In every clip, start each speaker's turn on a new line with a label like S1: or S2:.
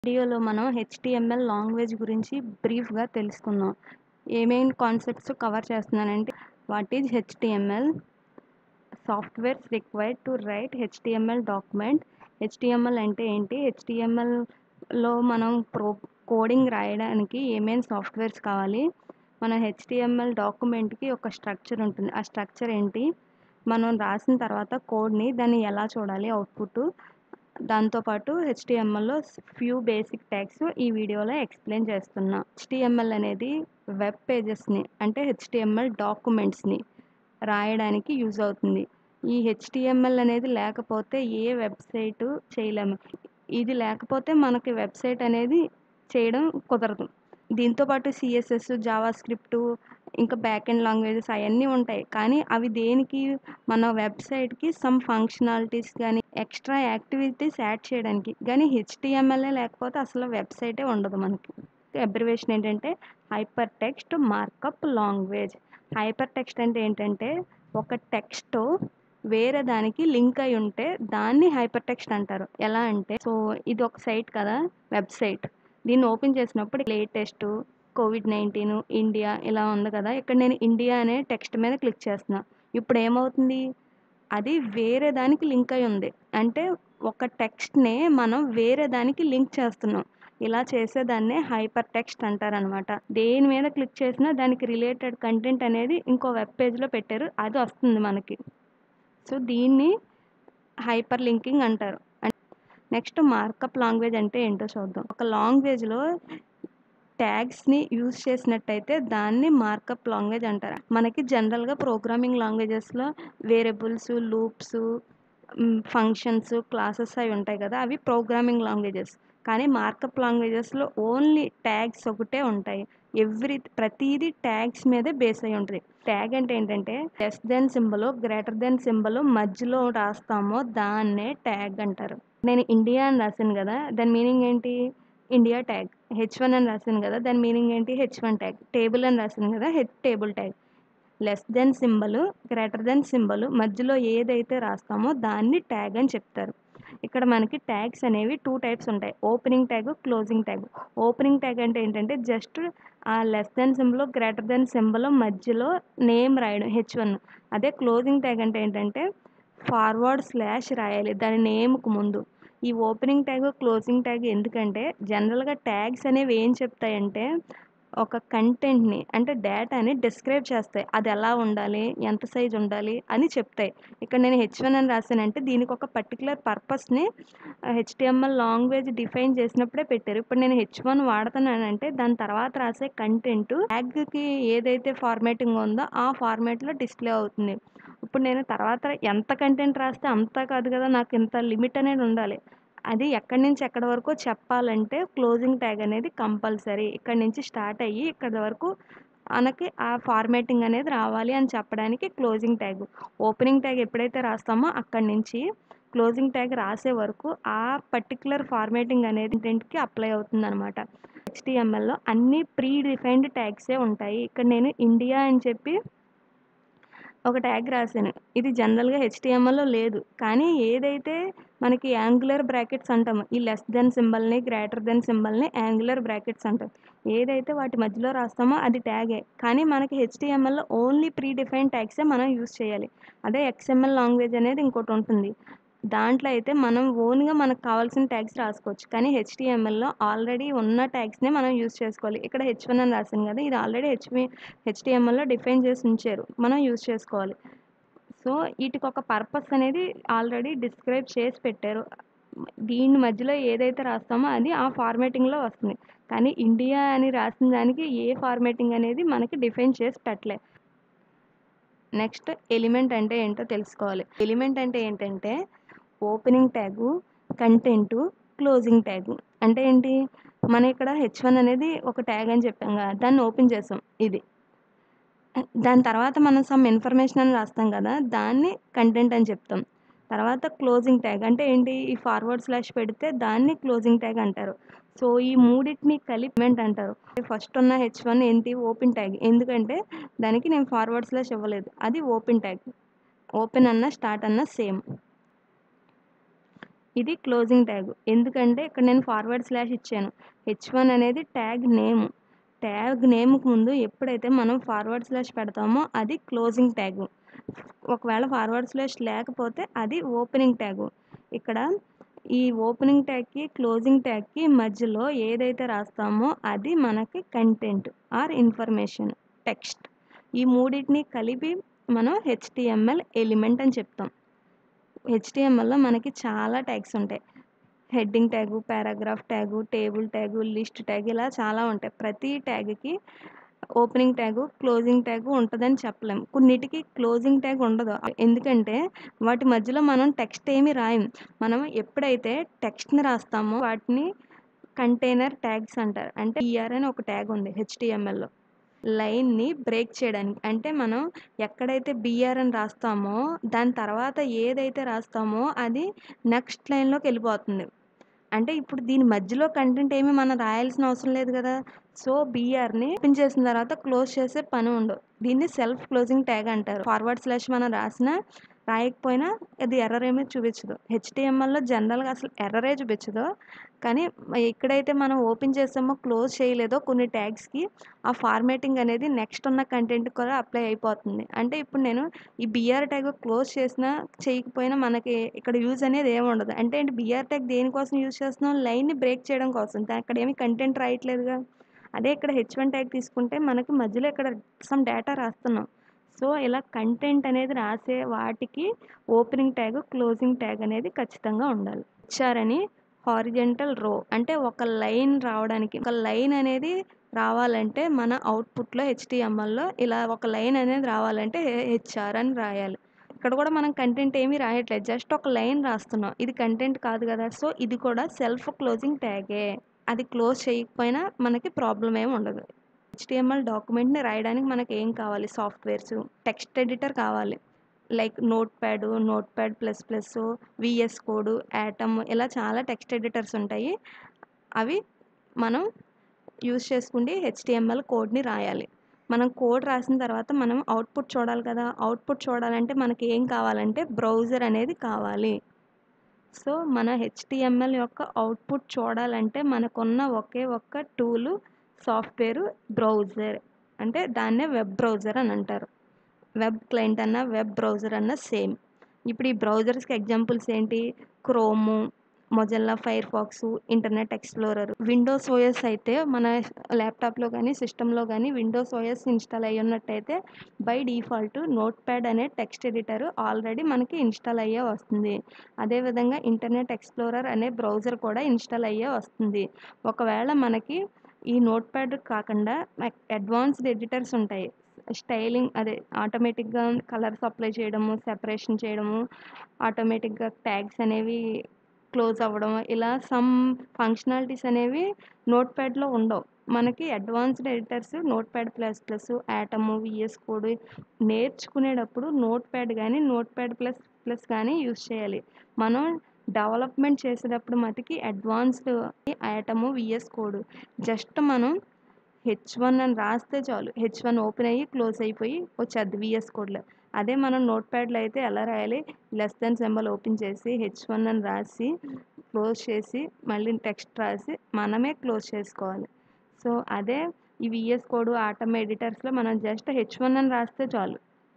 S1: వీడియోలో మనం HTML language గురించి బ్రీఫ్గా తెలుసుకుందాం ఏమేం కాన్సెప్ట్స్ కవర్ చేస్తున్నానంటే what is HTML softwares required to write HTML document HTML అంటే ఏంటి హెచ్టిఎంఎల్లో మనం ప్రో కోడింగ్ రాయడానికి ఏమేం సాఫ్ట్వేర్స్ కావాలి మన హెచ్టిఎంఎల్ డాక్యుమెంట్కి ఒక స్ట్రక్చర్ ఉంటుంది ఆ స్ట్రక్చర్ ఏంటి మనం రాసిన తర్వాత కోడ్ని దాన్ని ఎలా చూడాలి అవుట్పుట్ దాంతోపాటు హెచ్టిఎంఎల్లో ఫ్యూ బేసిక్ ట్యాగ్స్ ఈ వీడియోలో ఎక్స్ప్లెయిన్ చేస్తున్నా హెచ్టిఎంఎల్ అనేది వెబ్ పేజెస్ని అంటే హెచ్టిఎంఎల్ డాక్యుమెంట్స్ని రాయడానికి యూజ్ అవుతుంది ఈ హెచ్టిఎంఎల్ అనేది లేకపోతే ఏ వెబ్సైట్ చేయలేము ఇది లేకపోతే మనకి వెబ్సైట్ అనేది చేయడం కుదరదు దీంతోపాటు సిఎస్ఎస్ జావా స్క్రిప్ట్ ఇంకా బ్యాక్ ఎండ్ లాంగ్వేజెస్ అవన్నీ ఉంటాయి కానీ అవి దేనికి మన వెబ్సైట్కి సమ్ ఫంక్షనాలిటీస్ కానీ ఎక్స్ట్రా యాక్టివిటీస్ యాడ్ చేయడానికి కానీ హెచ్టిఎంఎల్ఏ లేకపోతే అసలు వెబ్సైటే ఉండదు మనకి అబ్రివేషన్ ఏంటంటే hyper text markup language hyper text అంటే ఏంటంటే ఒక టెక్స్ట్ వేరే దానికి లింక్ అయి ఉంటే దాన్ని హైపర్ టెక్స్ట్ అంటారు ఎలా అంటే సో ఇది ఒక సైట్ కదా వెబ్సైట్ దీన్ని ఓపెన్ చేసినప్పుడు లేటెస్ట్ కోవిడ్ నైన్టీన్ ఇండియా ఇలా ఉంది కదా ఇక్కడ నేను ఇండియా అనే టెక్స్ట్ మీద క్లిక్ చేస్తున్నా ఇప్పుడు ఏమవుతుంది అది వేరే దానికి లింక్ అయి ఉంది అంటే ఒక టెక్స్ట్నే మనం వేరే దానికి లింక్ చేస్తున్నాం ఇలా చేసేదాన్నే హైపర్ టెక్స్ట్ అంటారనమాట దేని మీద క్లిక్ చేసినా దానికి రిలేటెడ్ కంటెంట్ అనేది ఇంకో వెబ్ పేజ్లో పెట్టారు అది వస్తుంది మనకి సో దీన్ని హైపర్ లింకింగ్ అంటారు నెక్స్ట్ మార్కప్ లాంగ్వేజ్ అంటే ఏంటో చూద్దాం ఒక లాంగ్వేజ్లో ట్యాగ్స్ని యూజ్ చేసినట్టయితే దాన్ని మార్కప్ లాంగ్వేజ్ అంటారు మనకి జనరల్గా ప్రోగ్రామింగ్ లాంగ్వేజెస్లో వేరియబుల్స్ లూప్స్ ఫంక్షన్స్ క్లాసెస్ అవి ఉంటాయి కదా అవి ప్రోగ్రామింగ్ లాంగ్వేజెస్ కానీ మార్కప్ లాంగ్వేజెస్లో ఓన్లీ ట్యాగ్స్ ఒకటే ఉంటాయి ఎవ్రీ ప్రతిదీ ట్యాగ్స్ మీదే బేస్ అయి ఉంటుంది ట్యాగ్ అంటే ఏంటంటే less than symbol greater than symbol మధ్యలో రాస్తామో దాన్నే ట్యాగ్ అంటారు నేను ఇండియా అని రాశాను కదా దాని మీనింగ్ ఏంటి ఇండియా ట్యాగ్ హెచ్ వన్ అని రాశాను కదా దాని మీనింగ్ ఏంటి హెచ్ వన్ ట్యాగ్ టేబుల్ అని రాశాను కదా H table tag less than symbol greater than symbol మధ్యలో ఏదైతే రాస్తామో దాన్ని ట్యాగ్ అని చెప్తారు ఇక్కడ మనకి ట్యాగ్స్ అనేవి టూ టైప్స్ ఉంటాయి opening tag closing tag opening tag అంటే ఏంటంటే జస్ట్ ఆ less than symbol greater than symbol మధ్యలో నేమ్ రాయడం హెచ్ వన్ అదే క్లోజింగ్ ట్యాగ్ అంటే ఏంటంటే ఫార్వర్డ్ స్లాష్ రాయాలి దాని నేమ్కు ముందు ఈ ఓపెనింగ్ ట్యాగ్ క్లోజింగ్ ట్యాగ్ ఎందుకంటే జనరల్గా ట్యాగ్స్ అనేవి ఏం చెప్తాయంటే ఒక కంటెంట్ని అంటే డేటాని డిస్క్రైబ్ చేస్తాయి అది ఎలా ఉండాలి ఎంత సైజ్ ఉండాలి అని చెప్తాయి ఇక్కడ నేను హెచ్ వన్ అని రాశానంటే దీనికి ఒక పర్టికులర్ పర్పస్ని హెచ్టిఎంఎల్ లాంగ్వేజ్ డిఫైన్ చేసినప్పుడే పెట్టారు ఇప్పుడు నేను హెచ్ వన్ వాడుతున్నానంటే దాని తర్వాత రాసే కంటెంట్ ట్యాగ్కి ఏదైతే ఫార్మేటింగ్ ఉందో ఆ ఫార్మేట్లో డిస్ప్లే అవుతుంది ఇప్పుడు నేను తర్వాత ఎంత కంటెంట్ రాస్తే అంత కాదు కదా నాకు ఇంత లిమిట్ అనేది ఉండాలి అది ఎక్కడి నుంచి ఎక్కడి వరకు చెప్పాలంటే క్లోజింగ్ ట్యాగ్ అనేది కంపల్సరీ ఇక్కడ నుంచి స్టార్ట్ అయ్యి ఇక్కడ వరకు మనకి ఆ ఫార్మేటింగ్ అనేది రావాలి అని చెప్పడానికి క్లోజింగ్ ట్యాగ్ ఓపెనింగ్ ట్యాగ్ ఎప్పుడైతే రాస్తామో అక్కడి నుంచి క్లోజింగ్ ట్యాగ్ రాసే వరకు ఆ పర్టికులర్ ఫార్మేటింగ్ అనేది ఇంటెంట్కి అప్లై అవుతుంది అనమాట హెచ్టిఎంఎల్లో అన్ని ప్రీ డిఫైన్డ్ ట్యాగ్సే ఉంటాయి ఇక్కడ నేను ఇండియా అని చెప్పి ఒక ట్యాగ్ రాశాను ఇది జనరల్గా హెచ్టిఎంఎల్లో లేదు కానీ ఏదైతే మనకి యాంగులర్ బ్రాకెట్స్ అంటాము ఈ లెస్ దెన్ సింబల్ని గ్రేటర్ దెన్ సింబల్ని యాంగులర్ బ్రాకెట్స్ అంటాం ఏదైతే వాటి మధ్యలో రాస్తామో అది ట్యాగే కానీ మనకి హెచ్టిఎంఎల్లో ఓన్లీ ప్రీ డిఫైన్ ట్యాగ్సే మనం యూజ్ చేయాలి అదే ఎక్స్ఎంఎల్ లాంగ్వేజ్ అనేది ఇంకోటి ఉంటుంది దాంట్లో అయితే మనం ఓన్గా మనకు కావాల్సిన ట్యాగ్స్ రాసుకోవచ్చు కానీ హెచ్టిఎంఎల్లో ఆల్రెడీ ఉన్న ట్యాగ్స్నే మనం యూజ్ చేసుకోవాలి ఇక్కడ హెచ్ వన్ అని రాసింది కదా ఇది ఆల్రెడీ హెచ్వి హెచ్టిఎంఎల్లో డిఫైన్ చేసి ఉంచారు మనం యూజ్ చేసుకోవాలి సో వీటికి ఒక పర్పస్ అనేది ఆల్రెడీ డిస్క్రైబ్ చేసి పెట్టారు దీని మధ్యలో ఏదైతే రాస్తామో అది ఆ ఫార్మేటింగ్లో వస్తుంది కానీ ఇండియా అని రాసిన దానికి ఏ ఫార్మేటింగ్ అనేది మనకి డిఫైన్ చేసి పెట్టలే నెక్స్ట్ ఎలిమెంట్ అంటే ఏంటో తెలుసుకోవాలి ఎలిమెంట్ అంటే ఏంటంటే opening tag content closing tag అంటే ఏంటి మన ఇక్కడ హెచ్ వన్ అనేది ఒక ట్యాగ్ అని చెప్పాం కదా దాన్ని ఓపెన్ చేసాం ఇది దాని తర్వాత మనం సమ్ ఇన్ఫర్మేషన్ అని రాస్తాం కదా దాన్ని కంటెంట్ అని చెప్తాం తర్వాత క్లోజింగ్ ట్యాగ్ అంటే ఏంటి ఈ ఫార్వర్డ్ స్లాష్ పెడితే దాన్ని క్లోజింగ్ ట్యాగ్ అంటారు సో ఈ మూడింటిని కలిపి అంటారు ఫస్ట్ ఉన్న హెచ్ వన్ ఏంటి ఓపెన్ ట్యాగ్ ఎందుకంటే దానికి నేను ఫార్వర్డ్ స్లాష్ ఇవ్వలేదు అది ఓపెన్ ట్యాగ్ ఓపెన్ అన్న స్టార్ట్ అన్న సేమ్ ఇది క్లోజింగ్ ట్యాగ్ ఎందుకంటే ఇక్కడ నేను ఫార్వర్డ్ స్లాష్ ఇచ్చాను హెచ్ వన్ అనేది ట్యాగ్ నేమ్ ట్యాగ్ నేమ్కి ముందు ఎప్పుడైతే మనం ఫార్వర్డ్ స్లాష్ పెడతామో అది క్లోజింగ్ ట్యాగ్ ఒకవేళ ఫార్వర్డ్ స్లాష్ లేకపోతే అది ఓపెనింగ్ ట్యాగ్ ఇక్కడ ఈ ఓపెనింగ్ ట్యాగ్కి క్లోజింగ్ ట్యాగ్కి మధ్యలో ఏదైతే రాస్తామో అది మనకి కంటెంట్ ఆర్ ఇన్ఫర్మేషన్ టెక్స్ట్ ఈ మూడింటిని కలిపి మనం హెచ్టిఎంఎల్ ఎలిమెంట్ అని చెప్తాం హెచ్టిఎంఎల్లో మనకి చాలా ట్యాగ్స్ ఉంటాయి heading tag paragraph tag table tag list tag ఇలా చాలా ఉంటాయి ప్రతి ట్యాగ్కి ఓపెనింగ్ ట్యాగు క్లోజింగ్ ట్యాగు ఉంటుందని చెప్పలేం కొన్నిటికి క్లోజింగ్ ట్యాగ్ ఉండదు ఎందుకంటే వాటి మధ్యలో మనం టెక్స్ట్ ఏమి రాయం మనం ఎప్పుడైతే టెక్స్ట్ని రాస్తామో వాటిని కంటైనర్ ట్యాగ్స్ అంటారు అంటే ఈఆర్ అని ఒక ట్యాగ్ ఉంది హెచ్టిఎంఎల్లో లైన్ని బ్రేక్ చేయడానికి అంటే మనం ఎక్కడైతే బిఆర్ అని రాస్తామో దాని తర్వాత ఏదైతే రాస్తామో అది నెక్స్ట్ లైన్లోకి వెళ్ళిపోతుంది అంటే ఇప్పుడు దీని మధ్యలో కంటెంట్ ఏమి మనం రాయాల్సిన అవసరం లేదు కదా సో బీఆర్ని ఓపెన్ చేసిన తర్వాత క్లోజ్ చేసే పని ఉండదు దీన్ని సెల్ఫ్ క్లోజింగ్ ట్యాగ్ అంటారు ఫార్వర్డ్ స్లాష్ మనం రాసినా రాయకపోయినా అది ఎర్రర్ ఏమీ చూపించదు హెచ్టిఎంఎల్లో జనరల్గా అసలు ఎర్రరే చూపించదు కానీ ఎక్కడైతే మనం ఓపెన్ చేసామో క్లోజ్ చేయలేదో కొన్ని ట్యాగ్స్కి ఆ ఫార్మేటింగ్ అనేది నెక్స్ట్ ఉన్న కంటెంట్ కూడా అప్లై అయిపోతుంది అంటే ఇప్పుడు నేను ఈ బిఆర్ ట్యాగ్ క్లోజ్ చేసినా చేయకపోయినా మనకి ఇక్కడ యూజ్ అనేది ఏమి ఉండదు అంటే ఏంటి బిఆర్ ట్యాగ్ దేనికోసం యూజ్ చేస్తున్నాం లైన్ని బ్రేక్ చేయడం కోసం అక్కడ ఏమి కంటెంట్ రాయట్లేదుగా అదే ఇక్కడ హెచ్ వన్ ట్యాగ్ తీసుకుంటే మనకి మధ్యలో ఇక్కడ సమ్ డేటా రాస్తున్నాం సో ఇలా కంటెంట్ అనేది రాసే వాటికి ఓపెనింగ్ ట్యాగ్ క్లోజింగ్ ట్యాగ్ అనేది ఖచ్చితంగా ఉండాలి ఇచ్చారని హారిజెంటల్ రో అంటే ఒక లైన్ రావడానికి ఒక లైన్ అనేది రావాలంటే మన అవుట్పుట్లో హెచ్టిఎంఎల్లో ఇలా ఒక లైన్ అనేది రావాలంటే హెచ్ఆర్ అని రాయాలి ఇక్కడ కూడా మనం కంటెంట్ ఏమీ రాయట్లేదు జస్ట్ ఒక లైన్ రాస్తున్నాం ఇది కంటెంట్ కాదు కదా సో ఇది కూడా సెల్ఫ్ క్లోజింగ్ ట్యాగే అది క్లోజ్ చేయకపోయినా మనకి ప్రాబ్లం ఏమి ఉండదు హెచ్టిఎంఎల్ డాక్యుమెంట్ని రాయడానికి మనకి ఏం కావాలి సాఫ్ట్వేర్స్ టెక్స్ట్ ఎడిటర్ కావాలి like Notepad Notepad plus plus VS Code Atom ఇలా చాలా టెక్స్ట్ ఎడిటర్స్ ఉంటాయి అవి మనం యూస్ చేసుకుంటే హెచ్టిఎంఎల్ కోడ్ని రాయాలి మనం కోడ్ రాసిన తర్వాత మనం అవుట్పుట్ చూడాలి కదా అవుట్పుట్ చూడాలంటే మనకి ఏం కావాలంటే బ్రౌజర్ అనేది కావాలి సో మన హెచ్టిఎంఎల్ యొక్క అవుట్పుట్ చూడాలంటే మనకున్న ఒకే ఒక్క టూలు సాఫ్ట్వేర్ బ్రౌజర్ అంటే దాన్నే వెబ్ బ్రౌజర్ అని అంటారు వెబ్ క్లయింట్ అన్న వెబ్ బ్రౌజర్ అన్న సేమ్ ఇప్పుడు ఈ బ్రౌజర్స్కి ఎగ్జాంపుల్స్ ఏంటి Chrome Mozilla Firefox Internet Explorer Windows OS అయితే మన ల్యాప్టాప్లో కానీ సిస్టంలో కానీ విండోస్ ఓఎస్ ఇన్స్టాల్ అయ్యి ఉన్నట్టయితే బై డిఫాల్ట్ నోట్ ప్యాడ్ అనే టెక్స్ట్ ఎడిటర్ ఆల్రెడీ మనకి ఇన్స్టాల్ అయ్యే వస్తుంది అదేవిధంగా ఇంటర్నెట్ ఎక్స్ప్లోరర్ అనే బ్రౌజర్ కూడా ఇన్స్టాల్ అయ్యే వస్తుంది ఒకవేళ మనకి ఈ నోట్ ప్యాడ్ కాకుండా అడ్వాన్స్డ్ ఎడిటర్స్ ఉంటాయి స్టైలింగ్ అదే ఆటోమేటిక్గా కలర్స్ అప్లై చేయడము సెపరేషన్ చేయడము ఆటోమేటిక్గా ట్యాగ్స్ అనేవి క్లోజ్ అవ్వడం ఇలా సమ్ ఫంక్షనాలిటీస్ అనేవి నోట్ ప్యాడ్లో ఉండవు మనకి advanced editors Notepad plus plus Atom VS Code నేర్చుకునేటప్పుడు నోట్ ప్యాడ్ కానీ నోట్ ప్యాడ్ ప్లస్ ప్లస్ కానీ యూస్ చేయాలి మనం డెవలప్మెంట్ చేసేటప్పుడు మటుకి advanced Atom VS Code just మనం హెచ్ వన్ అని రాస్తే చాలు హెచ్ వన్ ఓపెన్ అయ్యి క్లోజ్ అయిపోయి వచ్చేది విఎస్ కోడ్లో అదే మనం నోట్ ప్యాడ్లో అయితే ఎలా రాయాలి లెస్ దెన్ సింబల్ ఓపెన్ చేసి హెచ్ వన్ అని రాసి క్లోజ్ చేసి మళ్ళీ టెక్స్ట్ రాసి మనమే క్లోజ్ చేసుకోవాలి సో అదే ఈ విఎస్ కోడ్ ఆటమ్ ఎడిటర్స్లో మనం జస్ట్ హెచ్ వన్ అని రాస్తే చాలు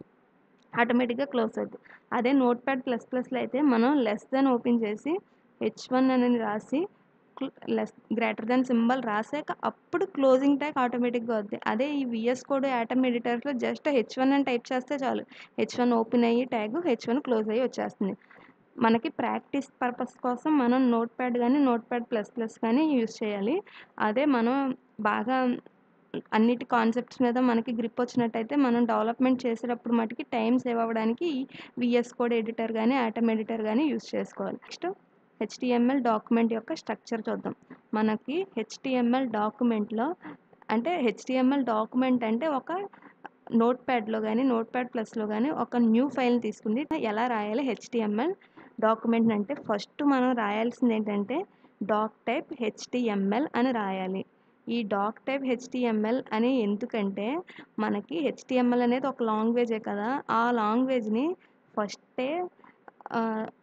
S1: ఆటోమేటిక్గా క్లోజ్ అవుతుంది అదే నోట్ ప్యాడ్ ప్లస్ ప్లస్లో అయితే మనం లెస్ దెన్ ఓపెన్ చేసి హెచ్ వన్ అని రాసి లెస్ గ్రేటర్ దెన్ సింబల్ రాసాక అప్పుడు క్లోజింగ్ ట్యాగ్ ఆటోమేటిక్గా అవుద్ది అదే ఈ విఎస్ కోడ్ యాటమ్ ఎడిటర్స్లో జస్ట్ హెచ్ వన్ అని టైప్ చేస్తే చాలు హెచ్ వన్ ఓపెన్ అయ్యి ట్యాగ్ హెచ్ వన్ క్లోజ్ అయ్యి వచ్చేస్తుంది మనకి ప్రాక్టీస్ పర్పస్ కోసం మనం నోట్ ప్యాడ్ కానీ నోట్ ప్యాడ్ ప్లస్ ప్లస్ కానీ యూస్ చేయాలి అదే మనం బాగా అన్నిటి కాన్సెప్ట్స్ మీద మనకి గ్రిప్ వచ్చినట్టయితే మనం డెవలప్మెంట్ చేసేటప్పుడు మటుకి టైం సేవ్ అవ్వడానికి విఎస్ కోడ్ ఎడిటర్ కానీ ఆటమ్ ఎడిటర్ కానీ యూస్ చేసుకోవాలి నెక్స్ట్ హెచ్టిఎంఎల్ డాక్యుమెంట్ యొక్క స్ట్రక్చర్ చూద్దాం మనకి హెచ్టిఎంఎల్ డాక్యుమెంట్లో అంటే హెచ్టిఎంఎల్ డాక్యుమెంట్ అంటే ఒక నోట్ ప్యాడ్లో కానీ నోట్ ప్యాడ్ ప్లస్లో కానీ ఒక న్యూ ఫైల్ని తీసుకుంది ఎలా రాయాలి హెచ్టిఎంఎల్ డాక్యుమెంట్ అంటే ఫస్ట్ మనం రాయాల్సింది ఏంటంటే డాక్ టైప్ హెచ్టిఎంఎల్ అని రాయాలి ఈ డాక్ టైప్ హెచ్టిఎంఎల్ అని ఎందుకంటే మనకి హెచ్టిఎంఎల్ అనేది ఒక లాంగ్వేజే కదా ఆ లాంగ్వేజ్ని ఫస్టే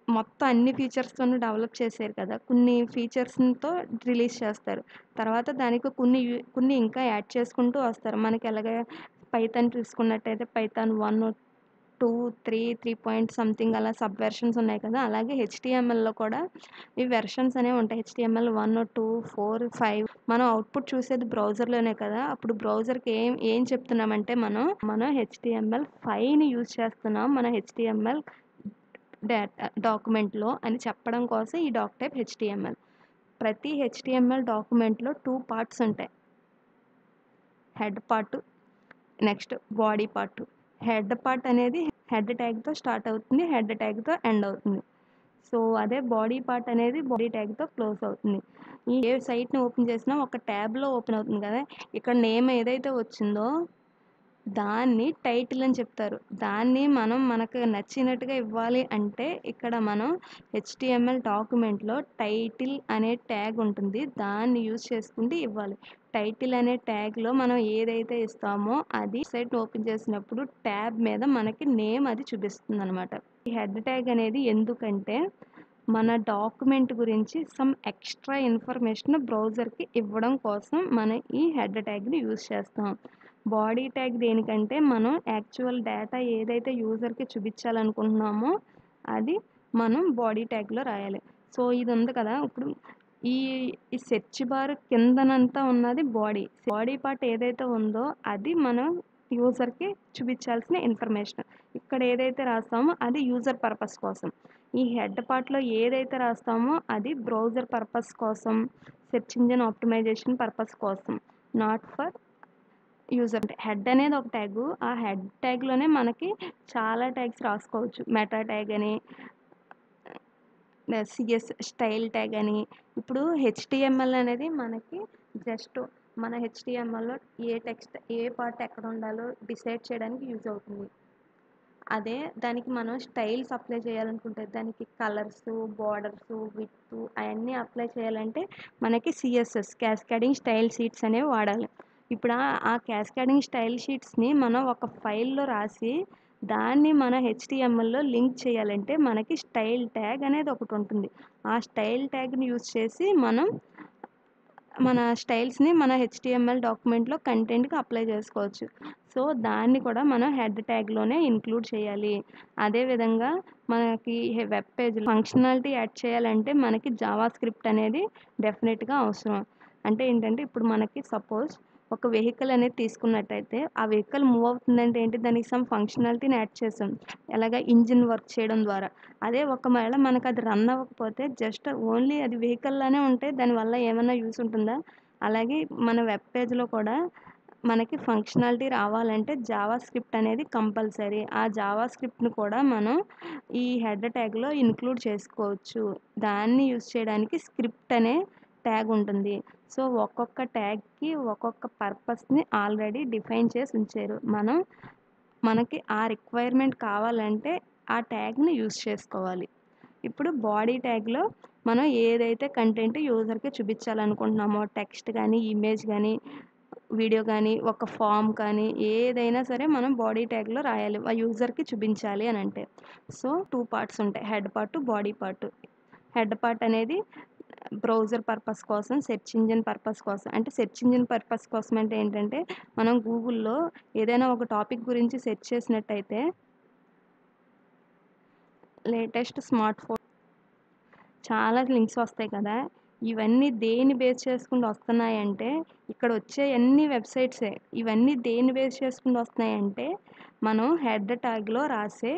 S1: మొత్తం అన్ని ఫీచర్స్తోనూ డెవలప్ చేశారు కదా కొన్ని ఫీచర్స్తో రిలీజ్ చేస్తారు తర్వాత దానికి కొన్ని యు- కొన్ని ఇంకా యాడ్ చేసుకుంటూ వస్తారు మనకి ఎలాగ పైథాన్ చూసుకున్నట్టయితే Python one two three three point something అలా సబ్ వెర్షన్స్ ఉన్నాయి కదా అలాగే హెచ్టిఎంఎల్లో కూడా ఈ వెర్షన్స్ అనేవి ఉంటాయి HTML one two four five మనం అవుట్పుట్ చూసేది బ్రౌజర్లోనే కదా అప్పుడు బ్రౌజర్కి ఏం ఏం చెప్తున్నామంటే మనం మనం హెచ్టిఎంఎల్ ఫైవ్ని యూజ్ చేస్తున్నాం మన హెచ్టిఎంఎల్ డేటా డాక్యుమెంట్లో అని చెప్పడం కోసం ఈ డాక్ టైప్ హెచ్టిఎంఎల్ ప్రతి హెచ్టిఎంఎల్ డాక్యుమెంట్లో టూ పార్ట్స్ ఉంటాయి head part next body part head part అనేది హెడ్ ట్యాగ్తో స్టార్ట్ అవుతుంది హెడ్ ట్యాగ్తో ఎండ్ అవుతుంది సో అదే బాడీ పార్ట్ అనేది బాడీ ట్యాగ్తో క్లోజ్ అవుతుంది ఈ ఏ సైట్ని ఓపెన్ చేసినా ఒక ట్యాబ్లో ఓపెన్ అవుతుంది కదా ఇక్కడ నేమ్ ఏదైతే వచ్చిందో దాన్ని టైటిల్ అని చెప్తారు దాన్ని మనం మనకు నచ్చినట్టుగా ఇవ్వాలి అంటే ఇక్కడ మనం హెచ్టిఎంఎల్ డాక్యుమెంట్లో టైటిల్ అనే ట్యాగ్ ఉంటుంది దాన్ని యూజ్ చేసుకుంటూ ఇవ్వాలి టైటిల్ అనే ట్యాగ్లో మనం ఏదైతే ఇస్తామో అది సైట్ ఓపెన్ చేసినప్పుడు ట్యాబ్ మీద మనకి నేమ్ అది చూపిస్తుంది అనమాట ఈ హెడ్ ట్యాగ్ అనేది ఎందుకంటే మన డాక్యుమెంట్ గురించి సమ్ ఎక్స్ట్రా ఇన్ఫర్మేషన్ బ్రౌజర్కి ఇవ్వడం కోసం మనం ఈ హెడ్ ట్యాగ్ని యూజ్ చేస్తాం బాడీ ట్యాగ్ దేనికంటే మనం యాక్చువల్ డేటా ఏదైతే యూజర్కి చూపించాలనుకుంటున్నామో అది మనం బాడీ ట్యాగ్లో రాయాలి సో ఇది ఉంది కదా ఇప్పుడు ఈ ఈ సెర్చ్ బార్ కిందనంతా ఉన్నది బాడీ బాడీ పార్ట్ ఏదైతే ఉందో అది మనం యూజర్కి చూపించాల్సిన ఇన్ఫర్మేషన్ ఇక్కడ ఏదైతే రాస్తామో అది యూజర్ పర్పస్ కోసం ఈ హెడ్ పార్ట్లో ఏదైతే రాస్తామో అది బ్రౌజర్ పర్పస్ కోసం సెర్చ్ ఇంజిన్ ఆప్టిమైజేషన్ పర్పస్ కోసం నాట్ ఫర్ యూజర్ అంటే హెడ్ అనేది ఒక ట్యాగ్ ఆ హెడ్ ట్యాగ్లోనే మనకి చాలా ట్యాగ్స్ రాసుకోవచ్చు మెటా ట్యాగ్ అని సిఎస్ స్టైల్ ట్యాగ్ అని ఇప్పుడు హెచ్టిఎంఎల్ అనేది మనకి జస్ట్ మన హెచ్టిఎంఎల్లో ఏ టెక్స్ట్ ఏ పార్ట్ ఎక్కడ ఉండాలో డిసైడ్ చేయడానికి యూజ్ అవుతుంది అదే దానికి మనం స్టైల్స్ అప్లై చేయాలనుకుంటే దానికి కలర్స్ బార్డర్స్ విత్ అవన్నీ అప్లై చేయాలంటే మనకి సిఎస్ఎస్ క్యాస్కాడింగ్ స్టైల్ షీట్స్ అనేవి వాడాలి ఇప్పుడు ఆ- ఆ క్యాస్కాడింగ్ స్టైల్ షీట్స్ని మనం ఒక ఫైల్లో రాసి దాన్ని మన హెచ్టిఎంఎల్లో లింక్ చేయాలంటే మనకి స్టైల్ ట్యాగ్ అనేది ఒకటి ఉంటుంది ఆ స్టైల్ ట్యాగ్ని యూజ్ చేసి మనం మన స్టైల్స్ని మన హెచ్టిఎంఎల్ డాక్యుమెంట్లో కంటెంట్కి అప్లై చేసుకోవచ్చు సో దాన్ని కూడా మనం హెడ్ ట్యాగ్లోనే ఇంక్లూడ్ చేయాలి అదేవిధంగా మనకి వెబ్ పేజ్ ఫంక్షనాలిటీ యాడ్ చేయాలంటే మనకి జావా స్క్రిప్ట్ అనేది డెఫినెట్గా అవసరం అంటే ఏంటంటే ఇప్పుడు మనకి సపోజ్ ఒక వెహికల్ అనేది తీసుకున్నట్టయితే ఆ వెహికల్ మూవ్ అవుతుందంటే ఏంటి దానికి సమ్ ఫంక్షనాలిటీని యాడ్ చేసాం ఎలాగ ఇంజిన్ వర్క్ చేయడం ద్వారా అదే ఒకవేళ మనకు అది రన్ అవ్వకపోతే జస్ట్ ఓన్లీ అది వెహికల్లానే ఉంటే దానివల్ల ఏమైనా యూస్ ఉంటుందా అలాగే మన వెబ్ పేజ్లో కూడా మనకి ఫంక్షనాలిటీ రావాలంటే జావా స్క్రిప్ట్ అనేది కంపల్సరీ ఆ జావా స్క్రిప్ట్ని కూడా మనం ఈ హెడ్ ట్యాగ్లో ఇంక్లూడ్ చేసుకోవచ్చు దాన్ని యూస్ చేయడానికి స్క్రిప్ట్ అనే ట్యాగ్ ఉంటుంది సో ఒక్కొక్క ట్యాగ్కి ఒక్కొక్క పర్పస్ని ఆల్రెడీ డిఫైన్ చేసి ఉంచారు మనం మనకి ఆ రిక్వైర్మెంట్ కావాలంటే ఆ ట్యాగ్ని యూస్ చేసుకోవాలి ఇప్పుడు బాడీ ట్యాగ్లో మనం ఏదైతే కంటెంట్ యూజర్కి చూపించాలనుకుంటున్నామో టెక్స్ట్ కానీ ఇమేజ్ కానీ వీడియో కానీ ఒక ఫామ్ కానీ ఏదైనా సరే మనం బాడీ ట్యాగ్లో రాయాలి ఆ యూజర్కి చూపించాలి అని అంటే సో టూ పార్ట్స్ ఉంటాయి head part body part head part అనేది బ్రౌజర్ పర్పస్ కోసం సెర్చ్ ఇంజిన్ పర్పస్ కోసం అంటే సెర్చ్ ఇంజిన్ పర్పస్ కోసం అంటే ఏంటంటే మనం గూగుల్లో ఏదైనా ఒక టాపిక్ గురించి సెర్చ్ చేసినట్టయితే లేటెస్ట్ స్మార్ట్ ఫోన్ చాలా లింక్స్ వస్తాయి కదా ఇవన్నీ దేని బేస్ చేసుకుని వస్తున్నాయంటే ఇక్కడ వచ్చే అన్ని వెబ్సైట్సే ఇవన్నీ దేని బేస్ చేసుకుని వస్తున్నాయంటే మనం హెడ్ ట్యాగ్లో రాసే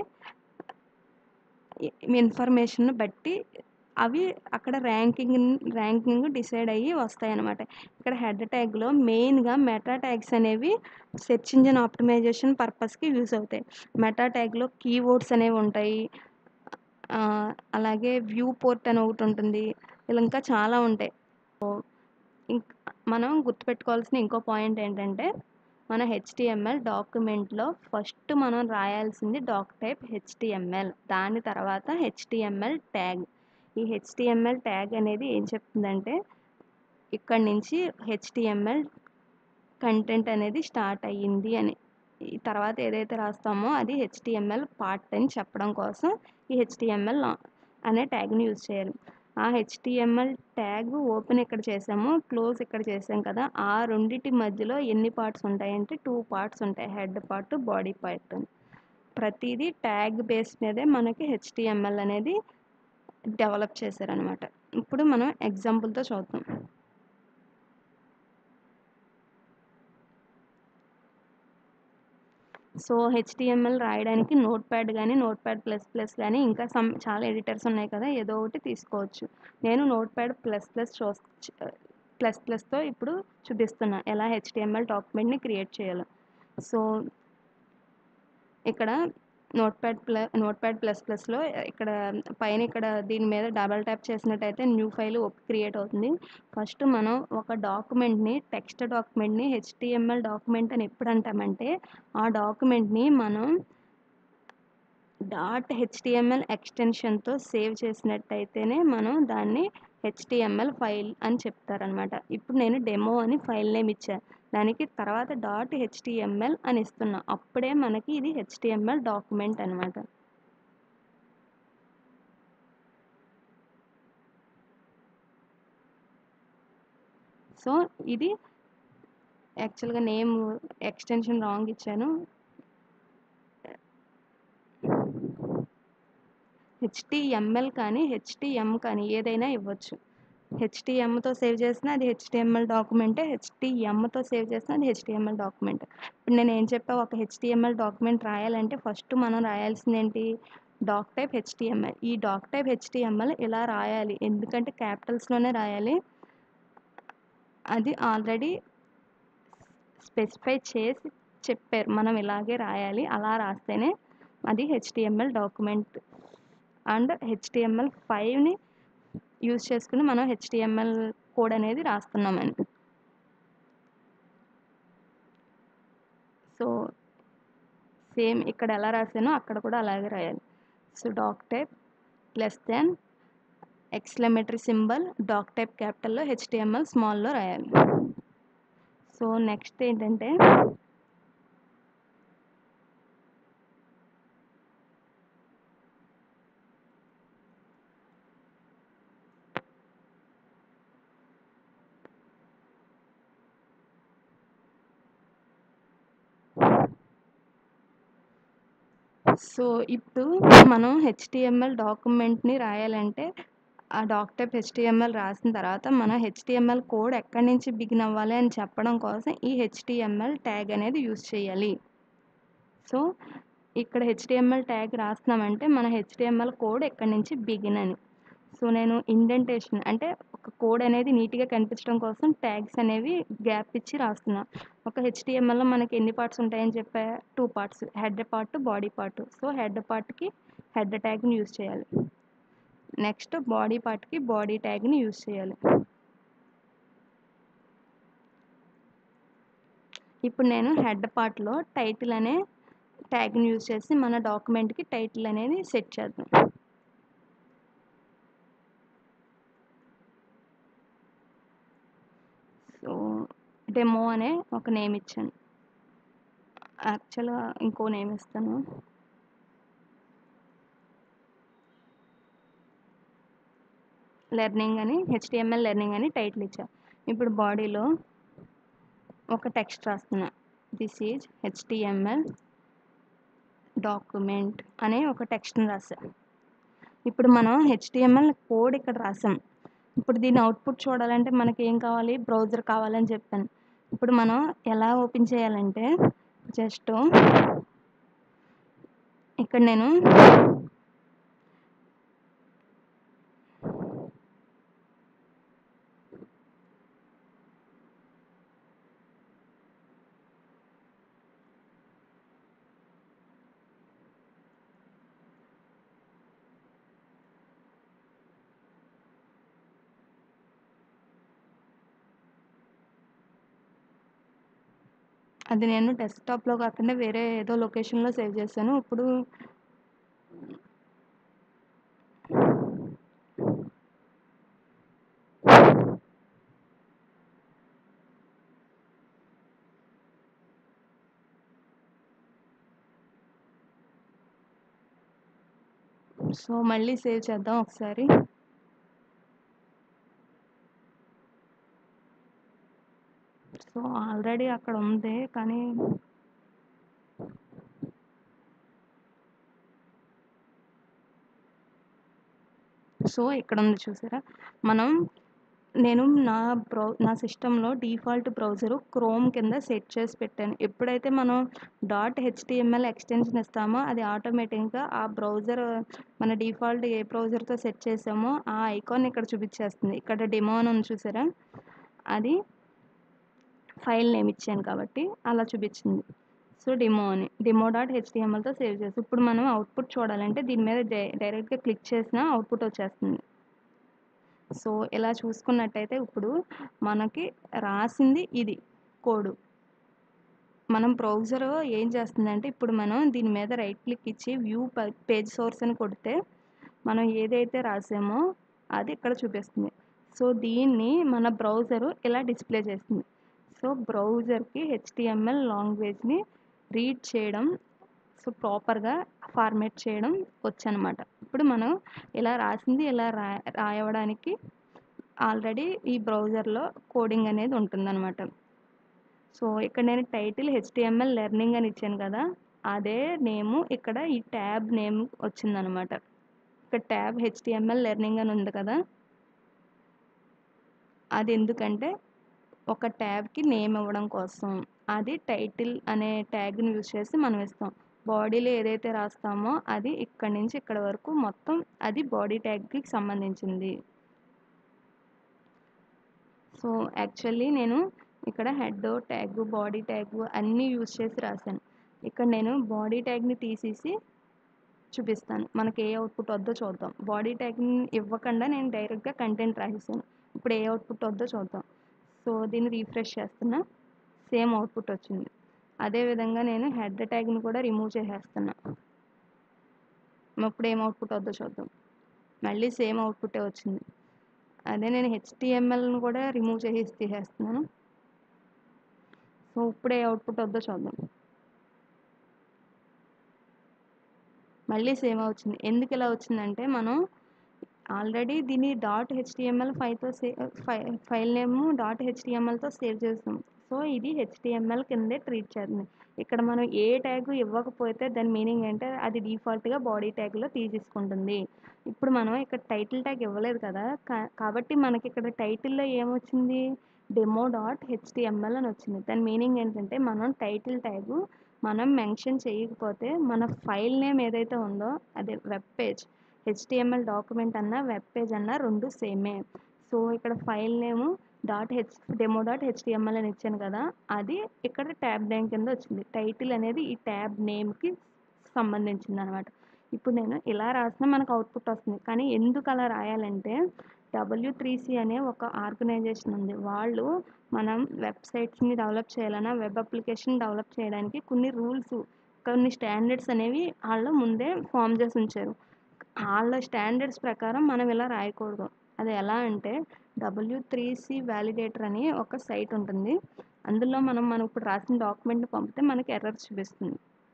S1: ఇన్ఫర్మేషన్ బట్టి అవి అక్కడ ర్యాంకింగ్ ర్యాంకింగ్ డిసైడ్ అయ్యి వస్తాయి అన్నమాట ఇక్కడ హెడ్ ట్యాగ్లో మెయిన్గా మెటా ట్యాగ్స్ అనేవి సెర్చ్ ఇంజిన్ ఆప్టిమైజేషన్ పర్పస్కి యూస్ అవుతాయి మెటా ట్యాగ్లో కీవర్డ్స్ అనేవి ఉంటాయి ఆ, అలాగే వ్యూ పోర్ట్ అని ఒకటి ఉంటుంది ఇలా ఇంకా చాలా ఉంటాయి సో ఇంక్ మనం గుర్తుపెట్టుకోవాల్సిన ఇంకో పాయింట్ ఏంటంటే మన హెచ్టిఎంఎల్ డాక్యుమెంట్లో ఫస్ట్ మనం రాయాల్సింది డాక్ టైప్ హెచ్టిఎంఎల్ దాని తర్వాత హెచ్టిఎంఎల్ ట్యాగ్ ఈ హెచ్టిఎంఎల్ ట్యాగ్ అనేది ఏం చెప్తుందంటే ఇక్కడి నుంచి హెచ్టిఎంఎల్ కంటెంట్ అనేది స్టార్ట్ అయ్యింది అని ఈ తర్వాత ఏదైతే రాస్తామో అది హెచ్టిఎంఎల్ పార్ట్ అని చెప్పడం కోసం ఈ హెచ్టిఎంఎల్ అనే ట్యాగ్ని యూజ్ చేయాలి ఆ హెచ్టిఎంఎల్ ట్యాగ్ ఓపెన్ ఇక్కడ చేసాము క్లోజ్ ఇక్కడ చేసాం కదా ఆ రెండింటి మధ్యలో ఎన్ని పార్ట్స్ ఉంటాయంటే టూ పార్ట్స్ ఉంటాయి హెడ్ పార్ట్ బాడీ పార్ట్ ప్రతిదీ ట్యాగ్ బేస్ మీదే మనకి హెచ్టిఎంఎల్ అనేది డెవలప్ చేశారనమాట ఇప్పుడు మనం ఎగ్జాంపుల్తో చూద్దాం సో హెచ్టిఎంఎల్ రాయడానికి నోట్ ప్యాడ్ కానీ నోట్ ప్యాడ్ ప్లస్ ప్లస్ కానీ ఇంకా సమ్ చాలా ఎడిటర్స్ ఉన్నాయి కదా ఏదో ఒకటి తీసుకోవచ్చు నేను నోట్ ప్యాడ్ ప్లస్ ప్లస్ చూ ప్లస్ ప్లస్తో ఇప్పుడు చూపిస్తున్నా ఎలా హెచ్టిఎంఎల్ డాక్యుమెంట్ని క్రియేట్ చేయాలో సో ఇక్కడ నోట్ ప్యాడ్ ప్ల నోట్ ప్యాడ్ ప్లస్ ప్లస్లో ఇక్కడ పైన ఇక్కడ దీని మీద డబల్ ట్యాప్ చేసినట్టయితే న్యూ ఫైల్ క్రియేట్ అవుతుంది ఫస్ట్ మనం ఒక డాక్యుమెంట్ని టెక్స్ట్ డాక్యుమెంట్ని హెచ్టిఎంఎల్ డాక్యుమెంట్ అని ఎప్పుడు అంటామంటే ఆ డాక్యుమెంట్ని మనం డాట్ హెచ్టిఎంఎల్ ఎక్స్టెన్షన్తో సేవ్ చేసినట్టయితేనే మనం దాన్ని హెచ్టిఎంఎల్ ఫైల్ అని చెప్తారనమాట ఇప్పుడు నేను డెమో అని ఫైల్ నేమ్ ఇచ్చాను దానికి తర్వాత డాట్ హెచ్టిఎంఎల్ అని ఇస్తున్నా అప్పుడే మనకి ఇది హెచ్టిఎంఎల్ డాక్యుమెంట్ అనమాట సో ఇది యాక్చువల్గా నేమ్ ఎక్స్టెన్షన్ రాంగ్ ఇచ్చాను హెచ్టిఎంఎల్ కానీ హెచ్టిఎం కానీ ఏదైనా ఇవ్వచ్చు హెచ్టిఎంతో సేవ్ చేసినా అది హెచ్టిఎంఎల్ డాక్యుమెంటే హెచ్టిఎంతో సేవ్ చేసినా అది హెచ్టిఎంఎల్ డాక్యుమెంట్ ఇప్పుడు నేను ఏం చెప్పా ఒక హెచ్టిఎంఎల్ డాక్యుమెంట్ రాయాలంటే ఫస్ట్ మనం రాయాల్సింది ఏంటి డాక్ టైప్ హెచ్టిఎంఎల్ ఈ డాక్ టైప్ హెచ్టిఎంఎల్ ఇలా రాయాలి ఎందుకంటే క్యాపిటల్స్లోనే రాయాలి అది ఆల్రెడీ స్పెసిఫై చేసి చెప్పారు మనం ఇలాగే రాయాలి అలా రాస్తేనే అది హెచ్టిఎంఎల్ డాక్యుమెంట్ అండ్ హెచ్టిఎంఎల్ ఫైవ్ని యూజ్ చేసుకుని మనం హెచ్టిఎంఎల్ కోడ్ అనేది రాస్తున్నామని సో సేమ్ ఇక్కడ ఎలా రాసానో అక్కడ కూడా అలాగే రాయాలి so doctype plus then exclamatory symbol doctype క్యాపిటల్లో హెచ్టిఎంఎల్ స్మాల్లో రాయాలి సో నెక్స్ట్ ఏంటంటే సో ఇప్పుడు మనం హెచ్టిఎంఎల్ డాక్యుమెంట్ని రాయాలంటే ఆ డాక్ టైప్ హెచ్టిఎంఎల్ రాసిన తర్వాత మన హెచ్టిఎంఎల్ కోడ్ ఎక్కడి నుంచి బిగిన్ అవ్వాలి అని చెప్పడం కోసం ఈ హెచ్టిఎంఎల్ ట్యాగ్ అనేది యూస్ చేయాలి సో ఇక్కడ హెచ్టిఎంఎల్ ట్యాగ్ రాస్తున్నామంటే మన హెచ్టిఎంఎల్ కోడ్ ఎక్కడి నుంచి బిగిన్ అని సో నేను ఇండెంటేషన్ అంటే ఒక కోడ్ అనేది నీట్గా కనిపించడం కోసం ట్యాగ్స్ అనేవి గ్యాప్ ఇచ్చి రాస్తున్నా ఒక హెచ్టిఎంఎల్లో మనకి ఎన్ని పార్ట్స్ ఉంటాయని చెప్పా two parts head part body part so head పార్ట్కి హెడ్ ట్యాగ్ని యూజ్ చేయాలి నెక్స్ట్ బాడీ పార్ట్కి బాడీ ట్యాగ్ని యూజ్ చేయాలి ఇప్పుడు నేను హెడ్ పార్ట్లో టైటిల్ అనే ట్యాగ్ని యూజ్ చేసి మన డాక్యుమెంట్కి టైటిల్ అనేది సెట్ చేద్దాం సో డెమో అనే ఒక నేమ్ ఇచ్చాను యాక్చువల్గా ఇంకో నేమ్ ఇస్తాను లెర్నింగ్ అని హెచ్టిఎంఎల్ లెర్నింగ్ అని టైటిల్ ఇచ్చా ఇప్పుడు బాడీలో ఒక టెక్స్ట్ రాస్తున్నా దిస్ ఈజ్ హెచ్టిఎంఎల్ డాక్యుమెంట్ అనే ఒక టెక్స్ట్ని రాసా ఇప్పుడు మనం హెచ్టిఎంఎల్ కోడ్ ఇక్కడ రాసాం ఇప్పుడు దీని అవుట్పుట్ చూడాలంటే మనకి ఏం కావాలి బ్రౌజర్ కావాలని చెప్పాను ఇప్పుడు మనం ఎలా ఓపెన్ చేయాలంటే జస్ట్ ఇక్కడ నేను అది నేను డెస్క్టాప్లో కాకుండా వేరే ఏదో లొకేషన్లో సేవ్ చేశాను ఇప్పుడు సో మళ్ళీ సేవ్ చేద్దాం ఒకసారి సో ఆల్రెడీ అక్కడ ఉంది కానీ సో ఇక్కడ ఉంది చూసారా మనం నేను నా బ్రౌ నా సిస్టంలో డిఫాల్ట్ బ్రౌజరు క్రోమ్ కింద సెట్ చేసి పెట్టాను ఎప్పుడైతే మనం డాట్ హెచ్టిఎంఎల్ ఎక్స్టెన్షన్ ఇస్తామో అది ఆటోమేటిక్గా ఆ బ్రౌజర్ మన డిఫాల్ట్ ఏ బ్రౌజర్తో సెట్ చేసామో ఆ ఐకాన్ ఇక్కడ చూపించేస్తుంది ఇక్కడ డెమో అని ఉంది చూసారా అది ఫైల్ నేమ్ ఇచ్చాను కాబట్టి అలా చూపించింది సో డెమో అని డెమో డాట్ హెచ్టిఎంఎల్తో సేవ్ చేసి ఇప్పుడు మనం అవుట్పుట్ చూడాలంటే దీని మీద డైరెక్ట్గా క్లిక్ చేసినా అవుట్పుట్ వచ్చేస్తుంది సో ఇలా చూసుకున్నట్టయితే ఇప్పుడు మనకి రాసింది ఇది కోడ్ మనం బ్రౌజర్ ఏం చేస్తుందంటే ఇప్పుడు మనం దీని మీద రైట్ క్లిక్ ఇచ్చి వ్యూ పేజ్ సోర్స్ అని కొడితే మనం ఏదైతే రాసామో అది ఇక్కడ చూపిస్తుంది సో దీన్ని మన బ్రౌజరు ఇలా డిస్ప్లే చేస్తుంది సో బ్రౌజర్కి హెచ్టిఎంఎల్ లాంగ్వేజ్ని రీడ్ చేయడం సో ప్రాపర్గా ఫార్మేట్ చేయడం వచ్చనమాట ఇప్పుడు మనం ఇలా రాసింది ఇలా రా రాయడానికి ఆల్రెడీ ఈ బ్రౌజర్లో కోడింగ్ అనేది ఉంటుందన్నమాట సో ఇక్కడ నేను టైటిల్ హెచ్టిఎంఎల్ లెర్నింగ్ అని ఇచ్చాను కదా అదే నేము ఇక్కడ ఈ ట్యాబ్ నేమ్ వచ్చిందనమాట ఇక్కడ ట్యాబ్ హెచ్టిఎంఎల్ లెర్నింగ్ అని ఉంది కదా అది ఎందుకంటే ఒక ట్యాబ్కి నేమ్ ఇవ్వడం కోసం అది టైటిల్ అనే ట్యాగ్ని యూజ్ చేసి మనం ఇస్తాం బాడీలో ఏదైతే రాస్తామో అది ఇక్కడ నుంచి ఇక్కడ వరకు మొత్తం అది బాడీ ట్యాగ్కి సంబంధించింది సో యాక్చువల్లీ నేను ఇక్కడ హెడ్ ట్యాగ్ బాడీ ట్యాగ్ అన్నీ యూజ్ చేసి రాశాను ఇక్కడ నేను బాడీ ట్యాగ్ని తీసేసి చూపిస్తాను మనకి ఏ అవుట్పుట్ వద్దో చూద్దాం బాడీ ట్యాగ్ని ఇవ్వకుండా నేను డైరెక్ట్గా కంటెంట్ రాసేసాను ఇప్పుడు ఏ అవుట్పుట్ వద్దో చూద్దాం సో దీన్ని రీఫ్రెష్ చేస్తున్నా సేమ్ అవుట్పుట్ వచ్చింది అదేవిధంగా నేను హెడ్ ట్యాగ్ని కూడా రిమూవ్ చేసేస్తున్నా ఇప్పుడు ఏం అవుట్పుట్ వద్దో చూద్దాం మళ్ళీ సేమ్ అవుట్పుటే వచ్చింది అదే నేను హెచ్టిఎంఎల్ని కూడా రిమూవ్ చేసి తీసేస్తున్నాను సో ఇప్పుడు ఏ అవుట్పుట్ వద్దో చూద్దాం మళ్ళీ సేమ్ వచ్చింది ఎందుకు ఇలా వచ్చిందంటే మనం ఆల్రెడీ దీన్ని డాట్ హెచ్టిఎంఎల్ ఫైవ్తో సే ఫైల్ నేమ్ డాట్ హెచ్టిఎంఎల్తో సేవ్ చేస్తాం సో ఇది హెచ్టిఎంఎల్ కిందే ట్రీట్ చేస్తుంది ఇక్కడ మనం ఏ ట్యాగ్ ఇవ్వకపోతే దాని మీనింగ్ అంటే అది డిఫాల్ట్గా బాడీ ట్యాగ్లో తీసేసుకుంటుంది ఇప్పుడు మనం ఇక్కడ టైటిల్ ట్యాగ్ ఇవ్వలేదు కదా కాబట్టి మనకి ఇక్కడ టైటిల్లో ఏమొచ్చింది డెమో డాట్ హెచ్టిఎంఎల్ అని వచ్చింది దాని మీనింగ్ ఏంటంటే మనం టైటిల్ ట్యాగ్ మనం మెన్షన్ చేయకపోతే మన ఫైల్ నేమ్ ఏదైతే ఉందో అదే వెబ్ పేజ్ హెచ్టిఎంఎల్ డాక్యుమెంట్ అన్న వెబ్ పేజ్ అన్న రెండు సేమే సో ఇక్కడ file name dot H demo dot HTML అని ఇచ్చాను కదా అది ఇక్కడ ట్యాబ్ నేమ్ కింద వచ్చింది టైటిల్ అనేది ఈ ట్యాబ్ నేమ్కి సంబంధించింది అనమాట ఇప్పుడు నేను ఇలా రాసినా మనకు అవుట్పుట్ వస్తుంది కానీ ఎందుకు అలా రాయాలంటే డబ్ల్యూ త్రీ సి అనే ఒక ఆర్గనైజేషన్ ఉంది వాళ్ళు మనం వెబ్సైట్స్ని డెవలప్ చేయాలన్నా వెబ్ అప్లికేషన్ డెవలప్ చేయడానికి కొన్ని రూల్స్ కొన్ని స్టాండర్డ్స్ అనేవి వాళ్ళు ముందే ఫామ్ చేసి ఉంచారు వాళ్ళ స్టాండర్డ్స్ ప్రకారం మనం ఇలా రాయకూడదు అది ఎలా అంటే డబ్ల్యూ త్రీ సి వ్యాలిడేటర్ అని ఒక సైట్ ఉంటుంది అందులో మనం మనం ఇప్పుడు రాసిన డాక్యుమెంట్ని పంపితే మనకి ఎర్రర్ చూపిస్తుంది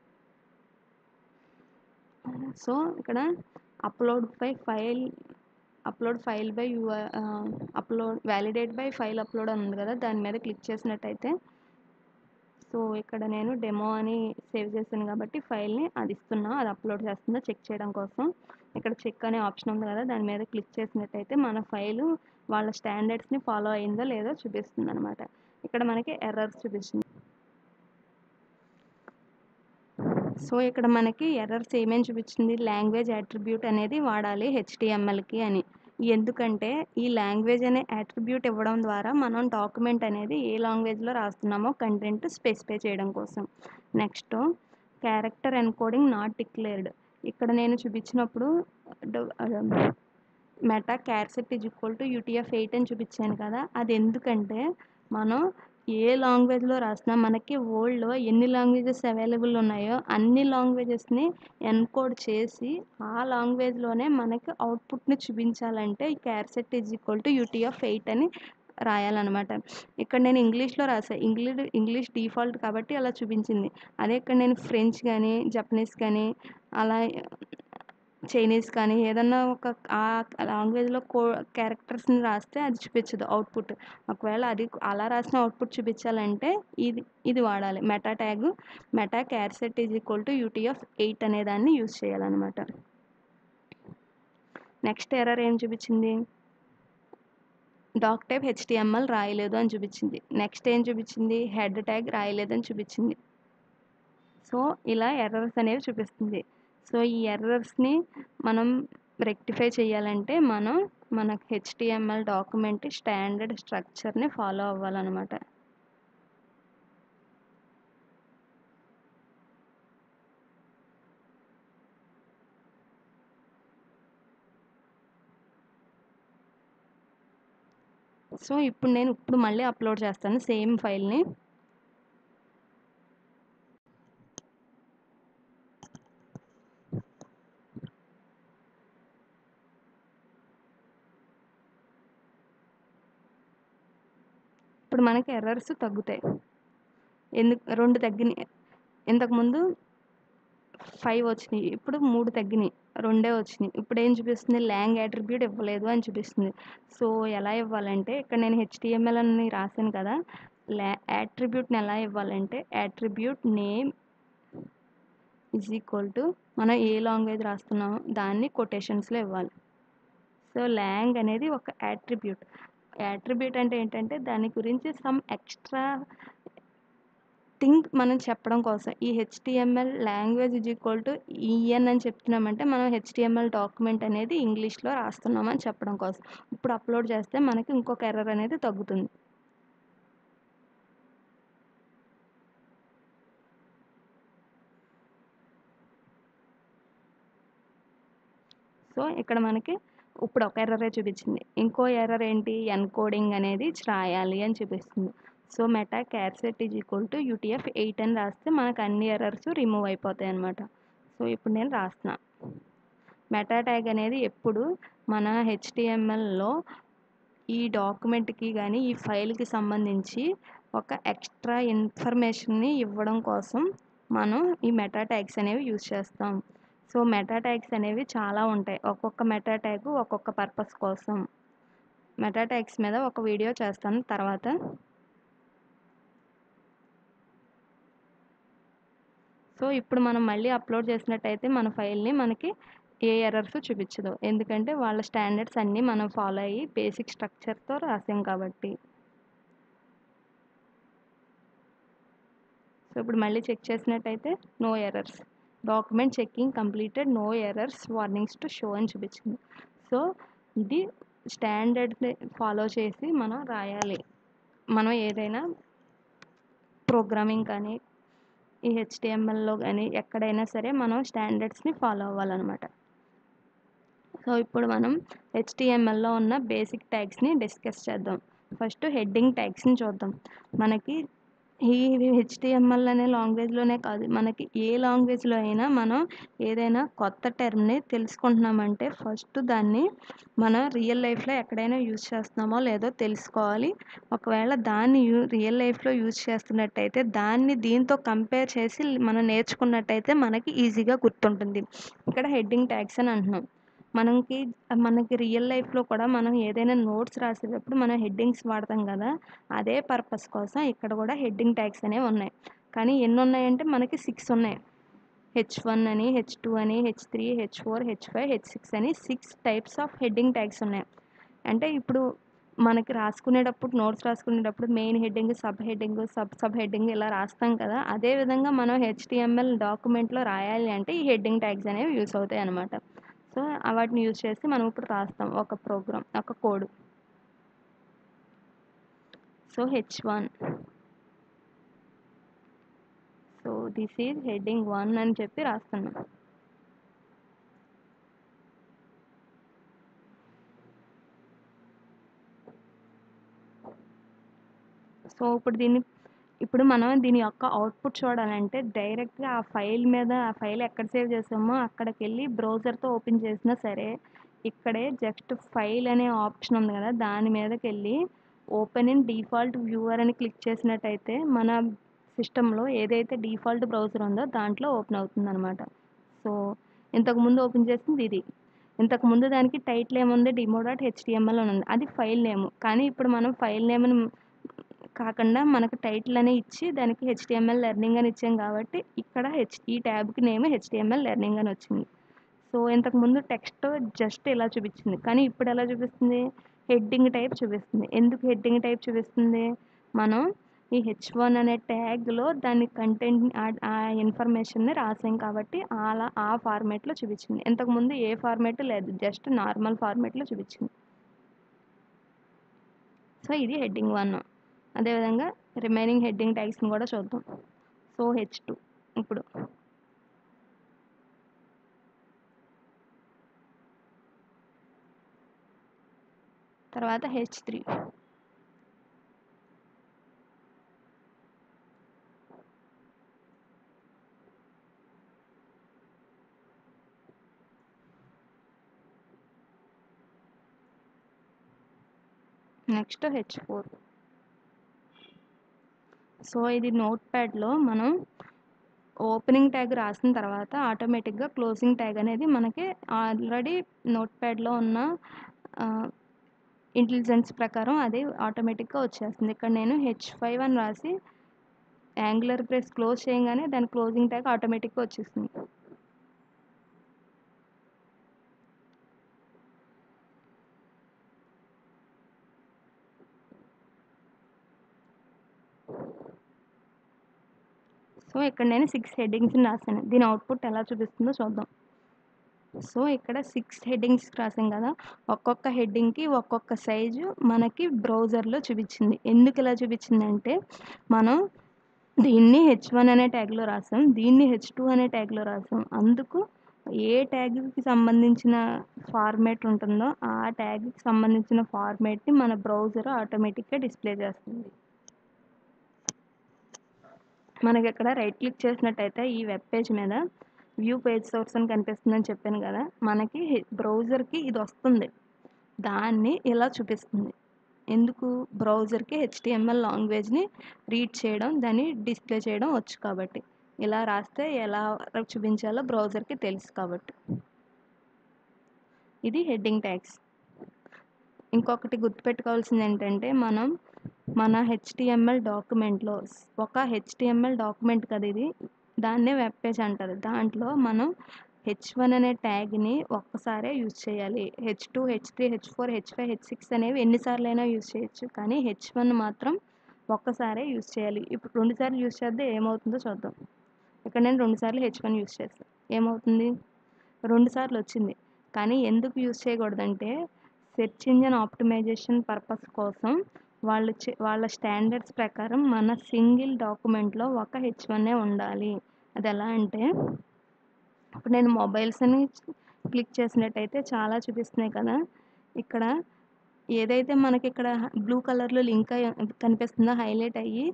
S1: సో ఇక్కడ upload by file upload file by you upload validate by file upload అని ఉంది కదా దాని మీద క్లిక్ చేసినట్టయితే సో ఇక్కడ నేను డెమో అని సేవ్ చేశాను కాబట్టి ఫైల్ని అది ఇస్తున్నా అది అప్లోడ్ చేస్తుందో చెక్ చేయడం కోసం ఇక్కడ చెక్ అనే ఆప్షన్ ఉంది కదా దాని మీద క్లిక్ చేసినట్టయితే మన ఫైలు వాళ్ళ స్టాండర్డ్స్ని ఫాలో అయిందో లేదో చూపిస్తుంది అనమాట ఇక్కడ మనకి ఎర్రర్స్ చూపిస్తుంది సో ఇక్కడ మనకి ఎర్రర్స్ ఏమేమి చూపించింది లాంగ్వేజ్ అట్రిబ్యూట్ అనేది వాడాలి హెచ్టిఎంఎల్కి అని ఎందుకంటే ఈ లాంగ్వేజ్ అనే అట్రిబ్యూట్ ఇవ్వడం ద్వారా మనం డాక్యుమెంట్ అనేది ఏ లాంగ్వేజ్లో రాస్తున్నామో కంటెంట్ స్పెసిఫై చేయడం కోసం next character encoding not declared ఇక్కడ నేను చూపించినప్పుడు meta charset is equal to UTF eight అని చూపించాను కదా అది ఎందుకంటే మనం ఏ లాంగ్వేజ్లో రాసినా మనకి వరల్డ్లో ఎన్ని లాంగ్వేజెస్ అవైలబుల్ ఉన్నాయో అన్ని లాంగ్వేజెస్ని ఎన్కోడ్ చేసి ఆ లాంగ్వేజ్లోనే మనకి అవుట్పుట్ని చూపించాలంటే charset is equal to UTF eight అని రాయాలన్నమాట ఇక్కడ నేను ఇంగ్లీష్లో రాసా ఇంగ్లీష్ ఇంగ్లీష్ డిఫాల్ట్ కాబట్టి అలా చూపించింది అదే ఇక్కడ నేను ఫ్రెంచ్ కానీ జపనీస్ కానీ అలా చైనీస్ కానీ ఏదన్నా ఒక ఆ లాంగ్వేజ్లో కో క్యారెక్టర్స్ని రాస్తే అది చూపించదు అవుట్పుట్ ఒకవేళ అది అలా రాసిన అవుట్పుట్ చూపించాలంటే ఇది ఇది వాడాలి meta tag meta charset is equal to UTF eight అనే దాన్ని యూజ్ చేయాలన్నమాట నెక్స్ట్ ఎర్రర్ ఏం చూపించింది డాక్ టైప్ హెచ్టిఎంఎల్ రాయలేదు అని చూపించింది నెక్స్ట్ ఏం చూపించింది హెడ్ ట్యాగ్ రాయలేదు అని చూపించింది సో ఇలా ఎర్రర్స్ అనేవి చూపిస్తుంది సో ఈ ఎర్రర్స్ని మనం రెక్టిఫై చేయాలంటే మనం మన హెచ్టిఎంఎల్ డాక్యుమెంట్ స్టాండర్డ్ స్ట్రక్చర్ని ఫాలో అవ్వాలన్నమాట సో ఇప్పుడు నేను ఇప్పుడు మళ్ళీ అప్లోడ్ చేస్తాను సేమ్ ఫైల్ని ఇప్పుడు మనకి ఎర్రర్స్ తగ్గుతాయి ఎందుకు రెండు తగ్గినాయి ఇంతకుముందు ఫైవ్ వచ్చినాయి ఇప్పుడు మూడు తగ్గినాయి రెండే వచ్చినాయి ఇప్పుడు ఏం చూపిస్తుంది ల్యాంగ్ యాట్రిబ్యూట్ ఇవ్వలేదు అని చూపిస్తుంది సో ఎలా ఇవ్వాలంటే ఇక్కడ నేను హెచ్టిఎంఎల్ అని రాశాను కదా ల్యా యాట్రిబ్యూట్ని ఎలా ఇవ్వాలంటే attribute name is equal to మనం ఏ లాంగ్వేజ్ రాస్తున్నామో దాన్ని కొటేషన్స్లో ఇవ్వాలి సో ల్యాంగ్ అనేది ఒక యాట్రిబ్యూట్ యాట్రిబ్యూట్ అంటే ఏంటంటే దాని గురించి సమ్ ఎక్స్ట్రా థింగ్ మనం చెప్పడం కోసం ఈ HTML language is equal to EN అని చెప్తున్నామంటే మనం హెచ్టిఎంఎల్ డాక్యుమెంట్ అనేది ఇంగ్లీష్లో రాస్తున్నామని చెప్పడం కోసం ఇప్పుడు అప్లోడ్ చేస్తే మనకి ఇంకొక ఎర్రర్ అనేది తగ్గుతుంది సో ఇక్కడ మనకి ఇప్పుడు ఒక ఎర్రరే చూపించింది ఇంకో ఎర్రర్ ఏంటి ఎన్కోడింగ్ అనేది రాయాలి అని చూపిస్తుంది so meta charset is equal to UTF eight అని రాస్తే మనకు అన్ని ఎర్రర్స్ రిమూవ్ అయిపోతాయి అనమాట సో ఇప్పుడు నేను రాస్తున్నా మెటా ట్యాగ్ అనేది ఎప్పుడు మన హెచ్టిఎంఎల్లో ఈ డాక్యుమెంట్కి కానీ ఈ ఫైల్కి సంబంధించి ఒక ఎక్స్ట్రా ఇన్ఫర్మేషన్ని ఇవ్వడం కోసం మనం ఈ మెటా ట్యాగ్స్ అనేవి యూజ్ చేస్తాం సో మెటా ట్యాగ్స్ అనేవి చాలా ఉంటాయి ఒక్కొక్క మెటా ట్యాగ్ ఒక్కొక్క పర్పస్ కోసం మెటా ట్యాగ్స్ మీద ఒక వీడియో చేస్తాను తర్వాత సో ఇప్పుడు మనం మళ్ళీ అప్లోడ్ చేసినట్టయితే మన ఫైల్ని మనకి ఏ ఎర్రర్స్ చూపించదు ఎందుకంటే వాళ్ళ స్టాండర్డ్స్ అన్నీ మనం ఫాలో అయ్యి బేసిక్ స్ట్రక్చర్తో రాసాం కాబట్టి సో ఇప్పుడు మళ్ళీ చెక్ చేసినట్టయితే no errors document checking completed no errors warnings to show అని చూపించింది సో ఇది స్టాండర్డ్ని ఫాలో చేసి మనం రాయాలి మనం ఏదైనా ప్రోగ్రామింగ్ కానీ ఈ హెచ్టిఎంఎల్లో కానీ ఎక్కడైనా సరే మనం స్టాండర్డ్స్ని ఫాలో అవ్వాలన్నమాట సో ఇప్పుడు మనం హెచ్టిఎంఎల్లో ఉన్న బేసిక్ ట్యాగ్స్ని డిస్కస్ చేద్దాం ఫస్ట్ హెడ్డింగ్ ట్యాగ్స్ని చూద్దాం మనకి ఈ హెచ్టిఎంఎల్ అనే లాంగ్వేజ్లోనే కాదు మనకి ఏ లాంగ్వేజ్లో అయినా మనం ఏదైనా కొత్త టర్మ్ని తెలుసుకుంటున్నామంటే ఫస్ట్ దాన్ని మన రియల్ లైఫ్లో ఎక్కడైనా యూజ్ చేస్తున్నామో లేదో తెలుసుకోవాలి ఒకవేళ దాన్ని యూ రియల్ లైఫ్లో యూజ్ చేస్తున్నట్టయితే దాన్ని దీంతో కంపేర్ చేసి మనం నేర్చుకున్నట్టయితే మనకి ఈజీగా గుర్తుంటుంది ఇక్కడ హెడ్డింగ్ ట్యాగ్స్ అని అంటున్నాం మనకి మనకి రియల్ లైఫ్లో కూడా మనం ఏదైనా నోట్స్ రాసేటప్పుడు మనం హెడ్డింగ్స్ వాడతాం కదా అదే పర్పస్ కోసం ఇక్కడ కూడా హెడ్డింగ్ ట్యాగ్స్ అనేవి ఉన్నాయి కానీ ఎన్ని ఉన్నాయంటే మనకి సిక్స్ ఉన్నాయి హెచ్ వన్ అని హెచ్ టూ అని H three H four H five H six అని six types of heading tags ఉన్నాయి అంటే ఇప్పుడు మనకి రాసుకునేటప్పుడు నోట్స్ రాసుకునేటప్పుడు main heading sub heading sub sub heading ఇలా రాస్తాం కదా అదే విధంగా మనం హెచ్టిఎంఎల్ డాక్యుమెంట్లో రాయాలి అంటే ఈ హెడ్డింగ్ ట్యాగ్స్ అనేవి యూస్ అవుతాయి అనమాట సో వాటిని యూజ్ చేసి మనం ఇప్పుడు రాస్తాం ఒక ప్రోగ్రామ్ ఒక code so H one so this is heading one అని చెప్పి రాస్తున్నాం సో ఇప్పుడు దీన్ని ఇప్పుడు మనం దీని యొక్క అవుట్పుట్ చూడాలంటే డైరెక్ట్గా ఆ ఫైల్ మీద ఆ ఫైల్ ఎక్కడ సేవ్ చేసామో అక్కడికి వెళ్ళి బ్రౌజర్తో ఓపెన్ చేసినా సరే ఇక్కడే జస్ట్ ఫైల్ అనే ఆప్షన్ ఉంది కదా దాని మీదకి వెళ్ళి ఓపెన్ ఇన్ డిఫాల్ట్ వ్యూవర్ అని క్లిక్ చేసినట్టయితే మన సిస్టంలో ఏదైతే డిఫాల్ట్ బ్రౌజర్ ఉందో దాంట్లో ఓపెన్ అవుతుంది అనమాట సో ఇంతకు ముందు ఓపెన్ చేసింది ఇది ఇంతకు ముందు దానికి టైటిల్ ఏముంది డిమో డాట్ హెచ్టిఎంఎల్ అని ఉంది అది ఫైల్ నేమ్ కానీ ఇప్పుడు మనం ఫైల్ నేమ్ని కాకుండా మనకు టైటిల్ అని ఇచ్చి దానికి హెచ్టిఎంఎల్ లెర్నింగ్ అని ఇచ్చాం కాబట్టి ఇక్కడ హెచ్ ఈ ట్యాబ్కి నేమ్ హెచ్టిఎంఎల్ లెర్నింగ్ అని వచ్చింది సో ఇంతకు ముందు టెక్స్ట్ జస్ట్ ఇలా చూపించింది కానీ ఇప్పుడు ఎలా చూపిస్తుంది హెడ్డింగ్ టైప్ చూపిస్తుంది ఎందుకు హెడ్డింగ్ టైప్ చూపిస్తుంది మనం ఈ హెచ్ వన్ అనే ట్యాగ్లో దాని కంటెంట్ ఆ ఇన్ఫర్మేషన్ని రాసాం కాబట్టి అలా ఆ ఫార్మేట్లో చూపించింది ఇంతకుముందు ఏ ఫార్మేట్ లేదు జస్ట్ నార్మల్ ఫార్మేట్లో చూపించింది సో ఇది హెడ్డింగ్ వన్ అదేవిధంగా రిమైనింగ్ హెడ్డింగ్ ట్యాగ్స్ని కూడా చూద్దాం సో హెచ్ టూ ఇప్పుడు తర్వాత H three next H four so ఇది నోట్ ప్యాడ్లో మనం ఓపెనింగ్ ట్యాగ్ రాసిన తర్వాత ఆటోమేటిక్గా క్లోజింగ్ ట్యాగ్ అనేది మనకి ఆల్రెడీ నోట్ ప్యాడ్లో ఉన్న ఇంటెలిజెన్స్ ప్రకారం అది ఆటోమేటిక్గా వచ్చేస్తుంది ఇక్కడ నేను హెచ్ ఫైవ్ అని రాసి యాంగులర్ ప్రెస్ క్లోజ్ చేయగానే దాని క్లోజింగ్ ట్యాగ్ ఆటోమేటిక్గా వచ్చేస్తుంది సో ఇక్కడ నేను సిక్స్ హెడ్డింగ్స్ని రాశాను దీని అవుట్పుట్ ఎలా చూపిస్తుందో చూద్దాం సో ఇక్కడ సిక్స్ హెడ్డింగ్స్ రాసాం కదా ఒక్కొక్క హెడ్డింగ్కి ఒక్కొక్క సైజు మనకి బ్రౌజర్లో చూపించింది ఎందుకు ఇలా చూపించిందంటే మనం దీన్ని హెచ్ వన్ అనే ట్యాగ్లో రాసాం దీన్ని హెచ్ టూ అనే ట్యాగ్లో రాసాం అందుకు ఏ ట్యాగ్కి సంబంధించిన ఫార్మేట్ ఉంటుందో ఆ ట్యాగ్కి సంబంధించిన ఫార్మేట్ని మన బ్రౌజర్ ఆటోమేటిక్గా డిస్ప్లే చేస్తుంది మనకి ఇక్కడ రైట్ క్లిక్ చేసినట్టయితే ఈ వెబ్ పేజ్ మీద వ్యూ పేజ్ సోర్స్ అని కనిపిస్తుందని చెప్పాను కదా మనకి బ్రౌజర్కి ఇది వస్తుంది దాన్ని ఇలా చూపిస్తుంది ఎందుకు బ్రౌజర్కి హెచ్టిఎంఎల్ లాంగ్వేజ్ని రీడ్ చేయడం దాన్ని డిస్ప్లే చేయడం వచ్చు కాబట్టి ఇలా రాస్తే ఎలా చూపించాలో బ్రౌజర్కి తెలుసు కాబట్టి ఇది హెడ్డింగ్ ట్యాగ్స్ ఇంకొకటి గుర్తుపెట్టుకోవాల్సింది ఏంటంటే మనం మన హెచ్టిఎంఎల్ డాక్యుమెంట్లో ఒక హెచ్టిఎంఎల్ డాక్యుమెంట్ కదా ఇది దాన్నే వెబ్ పేజ్ అంటారు దాంట్లో మనం హెచ్ వన్ అనే ట్యాగ్ని ఒక్కసారే యూజ్ చేయాలి H two H three H four H five H six అనేవి ఎన్నిసార్లు అయినా యూజ్ చేయొచ్చు కానీ హెచ్ వన్ మాత్రం ఒక్కసారే యూజ్ చేయాలి ఇప్పుడు రెండుసార్లు యూజ్ చేస్తే ఏమవుతుందో చూద్దాం ఇక్కడ నేను రెండుసార్లు హెచ్ వన్ యూజ్ చేస్తాను ఏమవుతుంది రెండుసార్లు వచ్చింది కానీ ఎందుకు యూజ్ చేయకూడదంటే సెర్చ్ ఇంజన్ ఆప్టిమైజేషన్ పర్పస్ కోసం వాళ్ళు వాళ్ళ స్టాండర్డ్స్ ప్రకారం మన సింగిల్ డాక్యుమెంట్లో ఒక హెచ్ వన్నే ఉండాలి అది ఎలా అంటే ఇప్పుడు నేను మొబైల్స్ అని క్లిక్ చేసినట్టయితే చాలా చూపిస్తున్నాయి కదా ఇక్కడ ఏదైతే మనకి ఇక్కడ బ్లూ కలర్లో లింక్ కనిపిస్తుందో హైలైట్ అయ్యి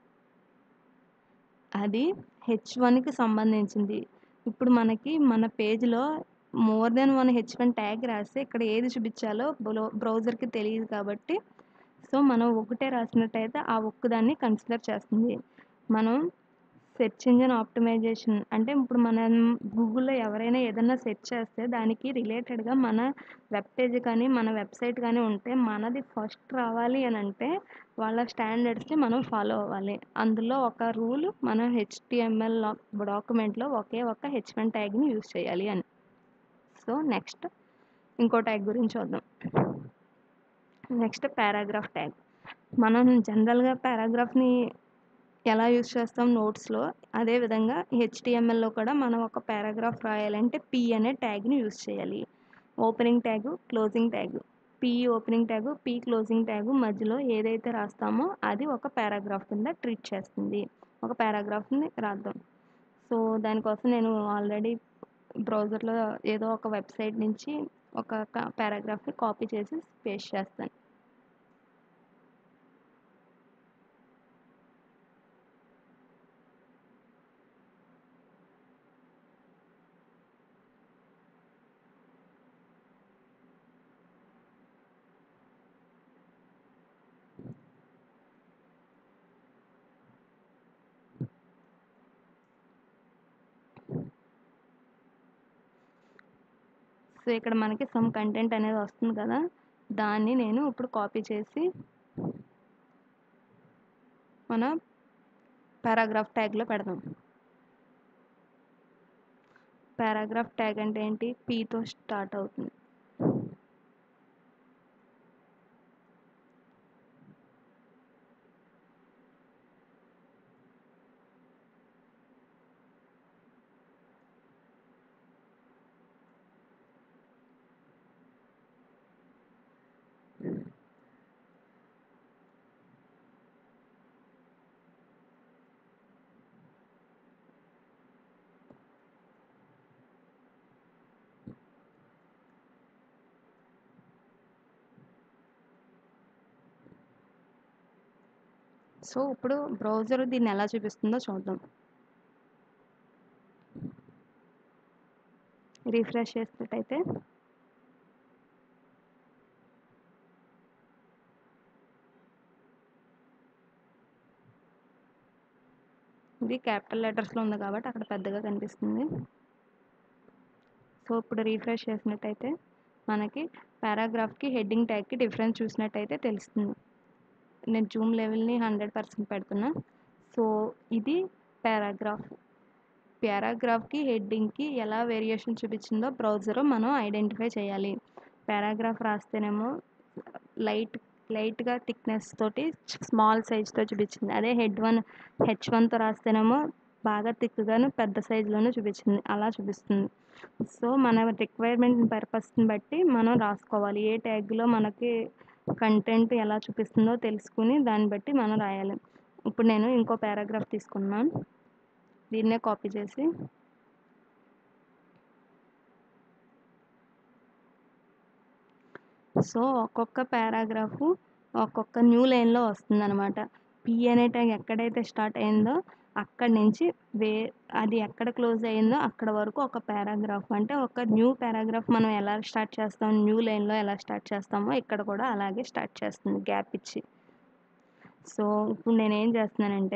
S1: అది హెచ్ వన్కి సంబంధించింది ఇప్పుడు మనకి మన పేజ్లో more than one H one tag రాస్తే ఇక్కడ ఏది చూపించాలో బ్రౌజర్కి తెలియదు కాబట్టి సో మనం ఒకటే రాసినట్టయితే ఆ ఒక్కదాన్ని కన్సిడర్ చేస్తుంది మనం సెర్చ్ ఇంజిన్ ఆప్టిమైజేషన్ అంటే ఇప్పుడు మనం గూగుల్లో ఎవరైనా ఏదైనా సెర్చ్ చేస్తే దానికి రిలేటెడ్గా మన వెబ్ పేజ్ కానీ మన వెబ్సైట్ కానీ ఉంటే మనది ఫస్ట్ రావాలి అని అంటే వాళ్ళ స్టాండర్డ్స్ని మనం ఫాలో అవ్వాలి అందులో ఒక రూల్ మనం హెచ్టిఎంఎల్ డాక్యుమెంట్లో ఒకే ఒక హెచ్ వన్ ట్యాగ్ని యూజ్ చేయాలి అని సో నెక్స్ట్ ఇంకో ట్యాగ్ గురించి చూద్దాం నెక్స్ట్ పారాగ్రాఫ్ ట్యాగ్ మనం జనరల్గా పారాగ్రాఫ్ని ఎలా యూస్ చేస్తాం నోట్స్లో అదేవిధంగా హెచ్టిఎంఎల్లో కూడా మనం ఒక పారాగ్రాఫ్ రాయాలంటే పి అనే ట్యాగ్ని యూస్ చేయాలి opening tag closing tag P opening tag P closing tag మధ్యలో ఏదైతే రాస్తామో అది ఒక పారాగ్రాఫ్ కింద ట్రీట్ చేస్తుంది ఒక పారాగ్రాఫ్ని రాద్దాం సో దానికోసం నేను ఆల్రెడీ బ్రౌజర్లో ఏదో ఒక వెబ్సైట్ నుంచి ఒక పారాగ్రాఫ్ని కాపీ చేసి పేస్ట్ చేస్తాను సో ఇక్కడ మనకి సమ్ కంటెంట్ అనేది వస్తుంది కదా దాన్ని నేను ఇప్పుడు కాపీ చేసి మన పారాగ్రాఫ్ ట్యాగ్లో పెడదాం పారాగ్రాఫ్ ట్యాగ్ అంటే ఏంటి పీతో స్టార్ట్ అవుతుంది సో ఇప్పుడు బ్రౌజర్ దీన్ని ఎలా చూపిస్తుందో చూద్దాం రీఫ్రెష్ చేసినట్టయితే ఇది క్యాపిటల్ లెటర్స్లో ఉంది కాబట్టి అక్కడ పెద్దగా కనిపిస్తుంది సో ఇప్పుడు రీఫ్రెష్ చేసినట్టయితే మనకి పారాగ్రాఫ్కి హెడ్డింగ్ ట్యాగ్కి డిఫరెన్స్ చూసినట్టయితే తెలుస్తుంది నేను జూమ్ లెవెల్ని హండ్రెడ్ పర్సెంట్ పెడుతున్నా సో ఇది పారాగ్రాఫ్ పారాగ్రాఫ్కి హెడ్డింగ్కి ఎలా వేరియేషన్ చూపించిందో బ్రౌజర్ మనం ఐడెంటిఫై చేయాలి పారాగ్రాఫ్ రాస్తేనేమో లైట్ లైట్గా థిక్నెస్ తోటి స్మాల్ సైజ్తో చూపించింది అదే హెడ్ వన్ హెచ్ వన్తో రాస్తేనేమో బాగా థిక్గాను పెద్ద సైజులోనూ చూపించింది అలా చూపిస్తుంది సో మన రిక్వైర్మెంట్ పర్పస్ని బట్టి మనం రాసుకోవాలి ఏ ట్యాగ్లో మనకి కంటెంట్ ఎలా చూపిస్తుందో తెలుసుకుని దాన్ని బట్టి మనం రాయాలి ఇప్పుడు నేను ఇంకో పారాగ్రాఫ్ తీసుకున్నాను దీన్నే కాపీ చేసి సో ఒక్కొక్క పారాగ్రాఫ్ ఒక్కొక్క న్యూ లైన్లో వస్తుంది అనమాట పి అనే ట్యాగ్ ఎక్కడైతే స్టార్ట్ అయిందో అక్కడి నుంచి వే అది ఎక్కడ క్లోజ్ అయిందో అక్కడ వరకు ఒక పారాగ్రాఫ్ అంటే ఒక న్యూ పారాగ్రాఫ్ మనం ఎలా స్టార్ట్ చేస్తాం న్యూ లైన్లో ఎలా స్టార్ట్ చేస్తామో ఇక్కడ కూడా అలాగే స్టార్ట్ చేస్తుంది గ్యాప్ ఇచ్చి సో ఇప్పుడు నేనేం చేస్తున్నానంటే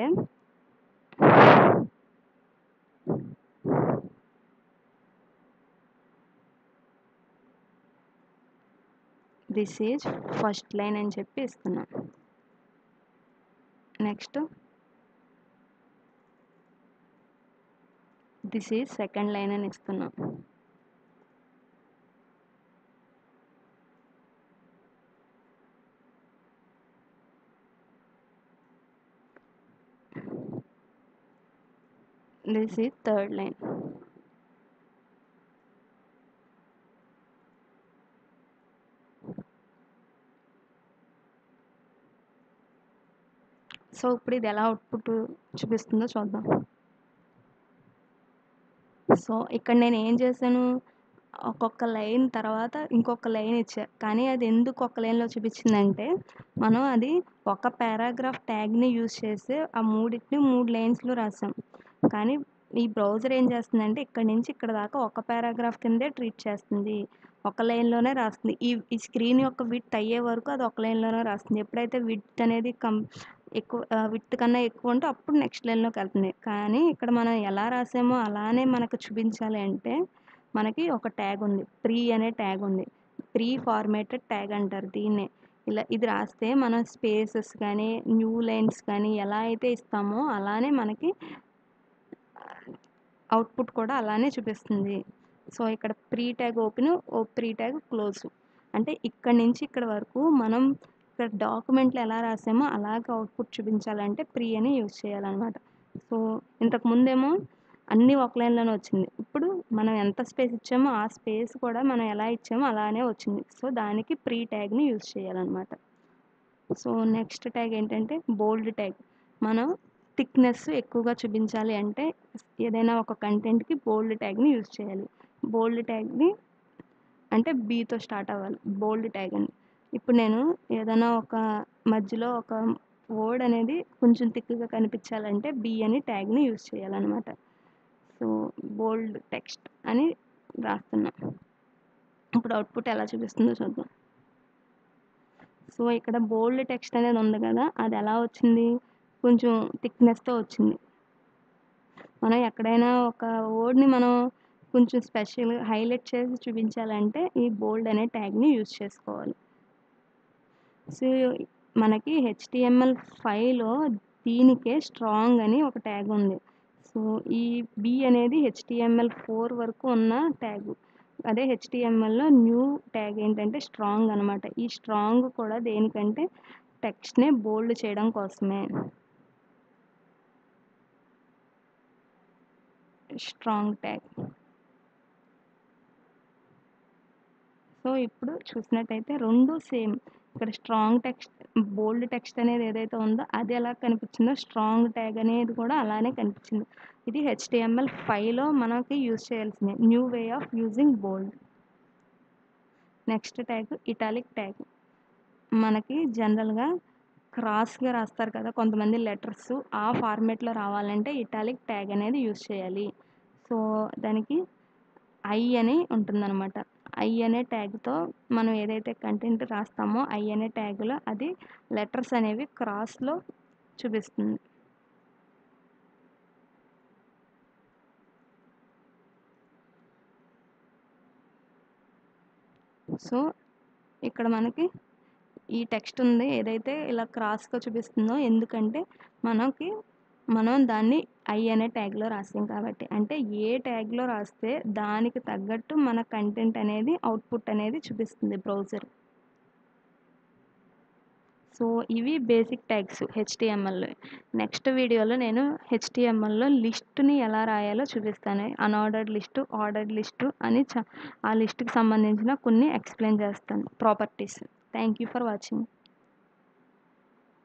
S1: దిస్ ఈజ్ ఫస్ట్ లైన్ అని చెప్పి ఇస్తున్నా next this is second line అని ఇస్తున్నా this is third line so ఇప్పుడు ఇది ఎలా అవుట్పుట్ చూపిస్తుందో చూద్దాం సో ఇక్కడ నేను ఏం చేశాను ఒక్కొక్క లైన్ తర్వాత ఇంకొక లైన్ ఇచ్చా కానీ అది ఎందుకు ఒక లైన్లో చూపించిందంటే మనం అది ఒక పారాగ్రాఫ్ ట్యాగ్ని యూజ్ చేసి ఆ మూడింటిని మూడు లైన్స్లో రాసాం కానీ ఈ బ్రౌజర్ ఏం చేస్తుందంటే ఇక్కడ నుంచి ఇక్కడ దాకా ఒక పారాగ్రాఫ్ కిందే ట్రీట్ చేస్తుంది ఒక లైన్లోనే రాస్తుంది ఈ ఈ స్క్రీన్ యొక్క విత్ అయ్యే వరకు అది ఒక లైన్లోనే రాస్తుంది ఎప్పుడైతే విత్ అనేది కం ఎక్కువ విత్ కన్నా ఎక్కువ ఉంటే అప్పుడు నెక్స్ట్ లైన్లోకి వెళ్తుంది కానీ ఇక్కడ మనం ఎలా రాసామో అలానే మనకు చూపించాలి అంటే మనకి ఒక ట్యాగ్ ఉంది ప్రీ అనే ట్యాగ్ ఉంది ప్రీ ఫార్మేటెడ్ ట్యాగ్ అంటారు దీన్నే ఇలా ఇది రాస్తే మనం స్పేసెస్ కానీ న్యూ లైన్స్ కానీ ఎలా అయితే ఇస్తామో అలానే మనకి అవుట్పుట్ కూడా అలానే చూపిస్తుంది సో ఇక్కడ ప్రీ ట్యాగ్ ఓపెన్ ఓ ప్రీ ట్యాగ్ క్లోజ్ అంటే ఇక్కడ నుంచి ఇక్కడ వరకు మనం ఇక్కడ డాక్యుమెంట్లు ఎలా రాసామో అలాగే అవుట్పుట్ చూపించాలంటే ప్రీ అని యూజ్ చేయాలన్నమాట సో ఇంతకు ముందేమో అన్నీ ఒక లైన్లోనే వచ్చింది ఇప్పుడు మనం ఎంత స్పేస్ ఇచ్చామో ఆ స్పేస్ కూడా మనం ఎలా ఇచ్చామో అలానే వచ్చింది సో దానికి ప్రీ ట్యాగ్ని యూజ్ చేయాలన్నమాట సో నెక్స్ట్ ట్యాగ్ ఏంటంటే బోల్డ్ ట్యాగ్ మనం థిక్నెస్ ఎక్కువగా చూపించాలి అంటే ఏదైనా ఒక కంటెంట్కి బోల్డ్ ట్యాగ్ని యూజ్ చేయాలి బోల్డ్ ట్యాగ్ని అంటే బీతో స్టార్ట్ అవ్వాలి బోల్డ్ ట్యాగ్ అని ఇప్పుడు నేను ఏదైనా ఒక మధ్యలో ఒక వర్డ్ అనేది కొంచెం థిక్గా కనిపించాలంటే బి అని ట్యాగ్ని యూజ్ చేయాలన్నమాట సో బోల్డ్ టెక్స్ట్ అని రాస్తున్నా ఇప్పుడు అవుట్పుట్ ఎలా చూపిస్తుందో చూద్దాం సో ఇక్కడ బోల్డ్ టెక్స్ట్ అనేది ఉంది కదా అది ఎలా వచ్చింది కొంచెం థిక్నెస్తో వచ్చింది మనం ఎక్కడైనా ఒక వర్డ్ని మనం కొంచెం స్పెషల్ హైలైట్ చేసి చూపించాలంటే ఈ బోల్డ్ అనే ట్యాగ్ని యూజ్ చేసుకోవాలి సో మనకి హెచ్టిఎంఎల్ ఫైవ్లో దీనికే స్ట్రాంగ్ అని ఒక ట్యాగ్ ఉంది సో ఈ బి అనేది హెచ్టిఎంఎల్ ఫోర్ వరకు ఉన్న ట్యాగ్ అదే హెచ్టిఎంఎల్లో న్యూ ట్యాగ్ ఏంటంటే స్ట్రాంగ్ అనమాట ఈ స్ట్రాంగ్ కూడా దేనికంటే టెక్స్ట్ని బోల్డ్ చేయడం కోసమే స్ట్రాంగ్ ట్యాగ్ సో ఇప్పుడు చూసినట్టయితే రెండు సేమ్ ఇక్కడ స్ట్రాంగ్ టెక్స్ట్ బోల్డ్ టెక్స్ట్ అనేది ఏదైతే ఉందో అది ఎలా కనిపించిందో స్ట్రాంగ్ ట్యాగ్ అనేది కూడా అలానే కనిపించింది ఇది హెచ్టిఎంఎల్ ఫైవ్లో మనకి యూజ్ చేయాల్సింది new way of using bold next tag italic tag మనకి జనరల్గా క్రాస్గా రాస్తారు కదా కొంతమంది లెటర్స్ ఆ ఫార్మేట్లో రావాలంటే ఇటాలిక్ ట్యాగ్ అనేది యూజ్ చేయాలి సో దానికి ఐ అని ఉంటుందన్నమాట ఐ అనే ట్యాగ్తో మనం ఏదైతే కంటెంట్ రాస్తామో ఐ అనే ట్యాగ్లో అది లెటర్స్ అనేవి క్రాస్లో చూపిస్తుంది సో ఇక్కడ మనకి ఈ టెక్స్ట్ ఉంది ఏదైతే ఇలా క్రాస్గా చూపిస్తుందో ఎందుకంటే మనకి మనం దాన్ని ఐ అనే ట్యాగ్లో రాసాం కాబట్టి అంటే ఏ ట్యాగ్లో రాస్తే దానికి తగ్గట్టు మన కంటెంట్ అనేది అవుట్పుట్ అనేది చూపిస్తుంది బ్రౌజర్ సో ఇవి బేసిక్ ట్యాగ్స్ హెచ్టిఎంఎల్లో నెక్స్ట్ వీడియోలో నేను హెచ్టిఎంఎల్లో లిస్ట్ని ఎలా రాయాలో చూపిస్తాను అన్ఆర్డర్డ్ లిస్టు ఆర్డర్డ్ లిస్టు అని చ ఆ లిస్ట్కి సంబంధించిన కొన్ని ఎక్స్ప్లెయిన్ చేస్తాను properties thank you for watching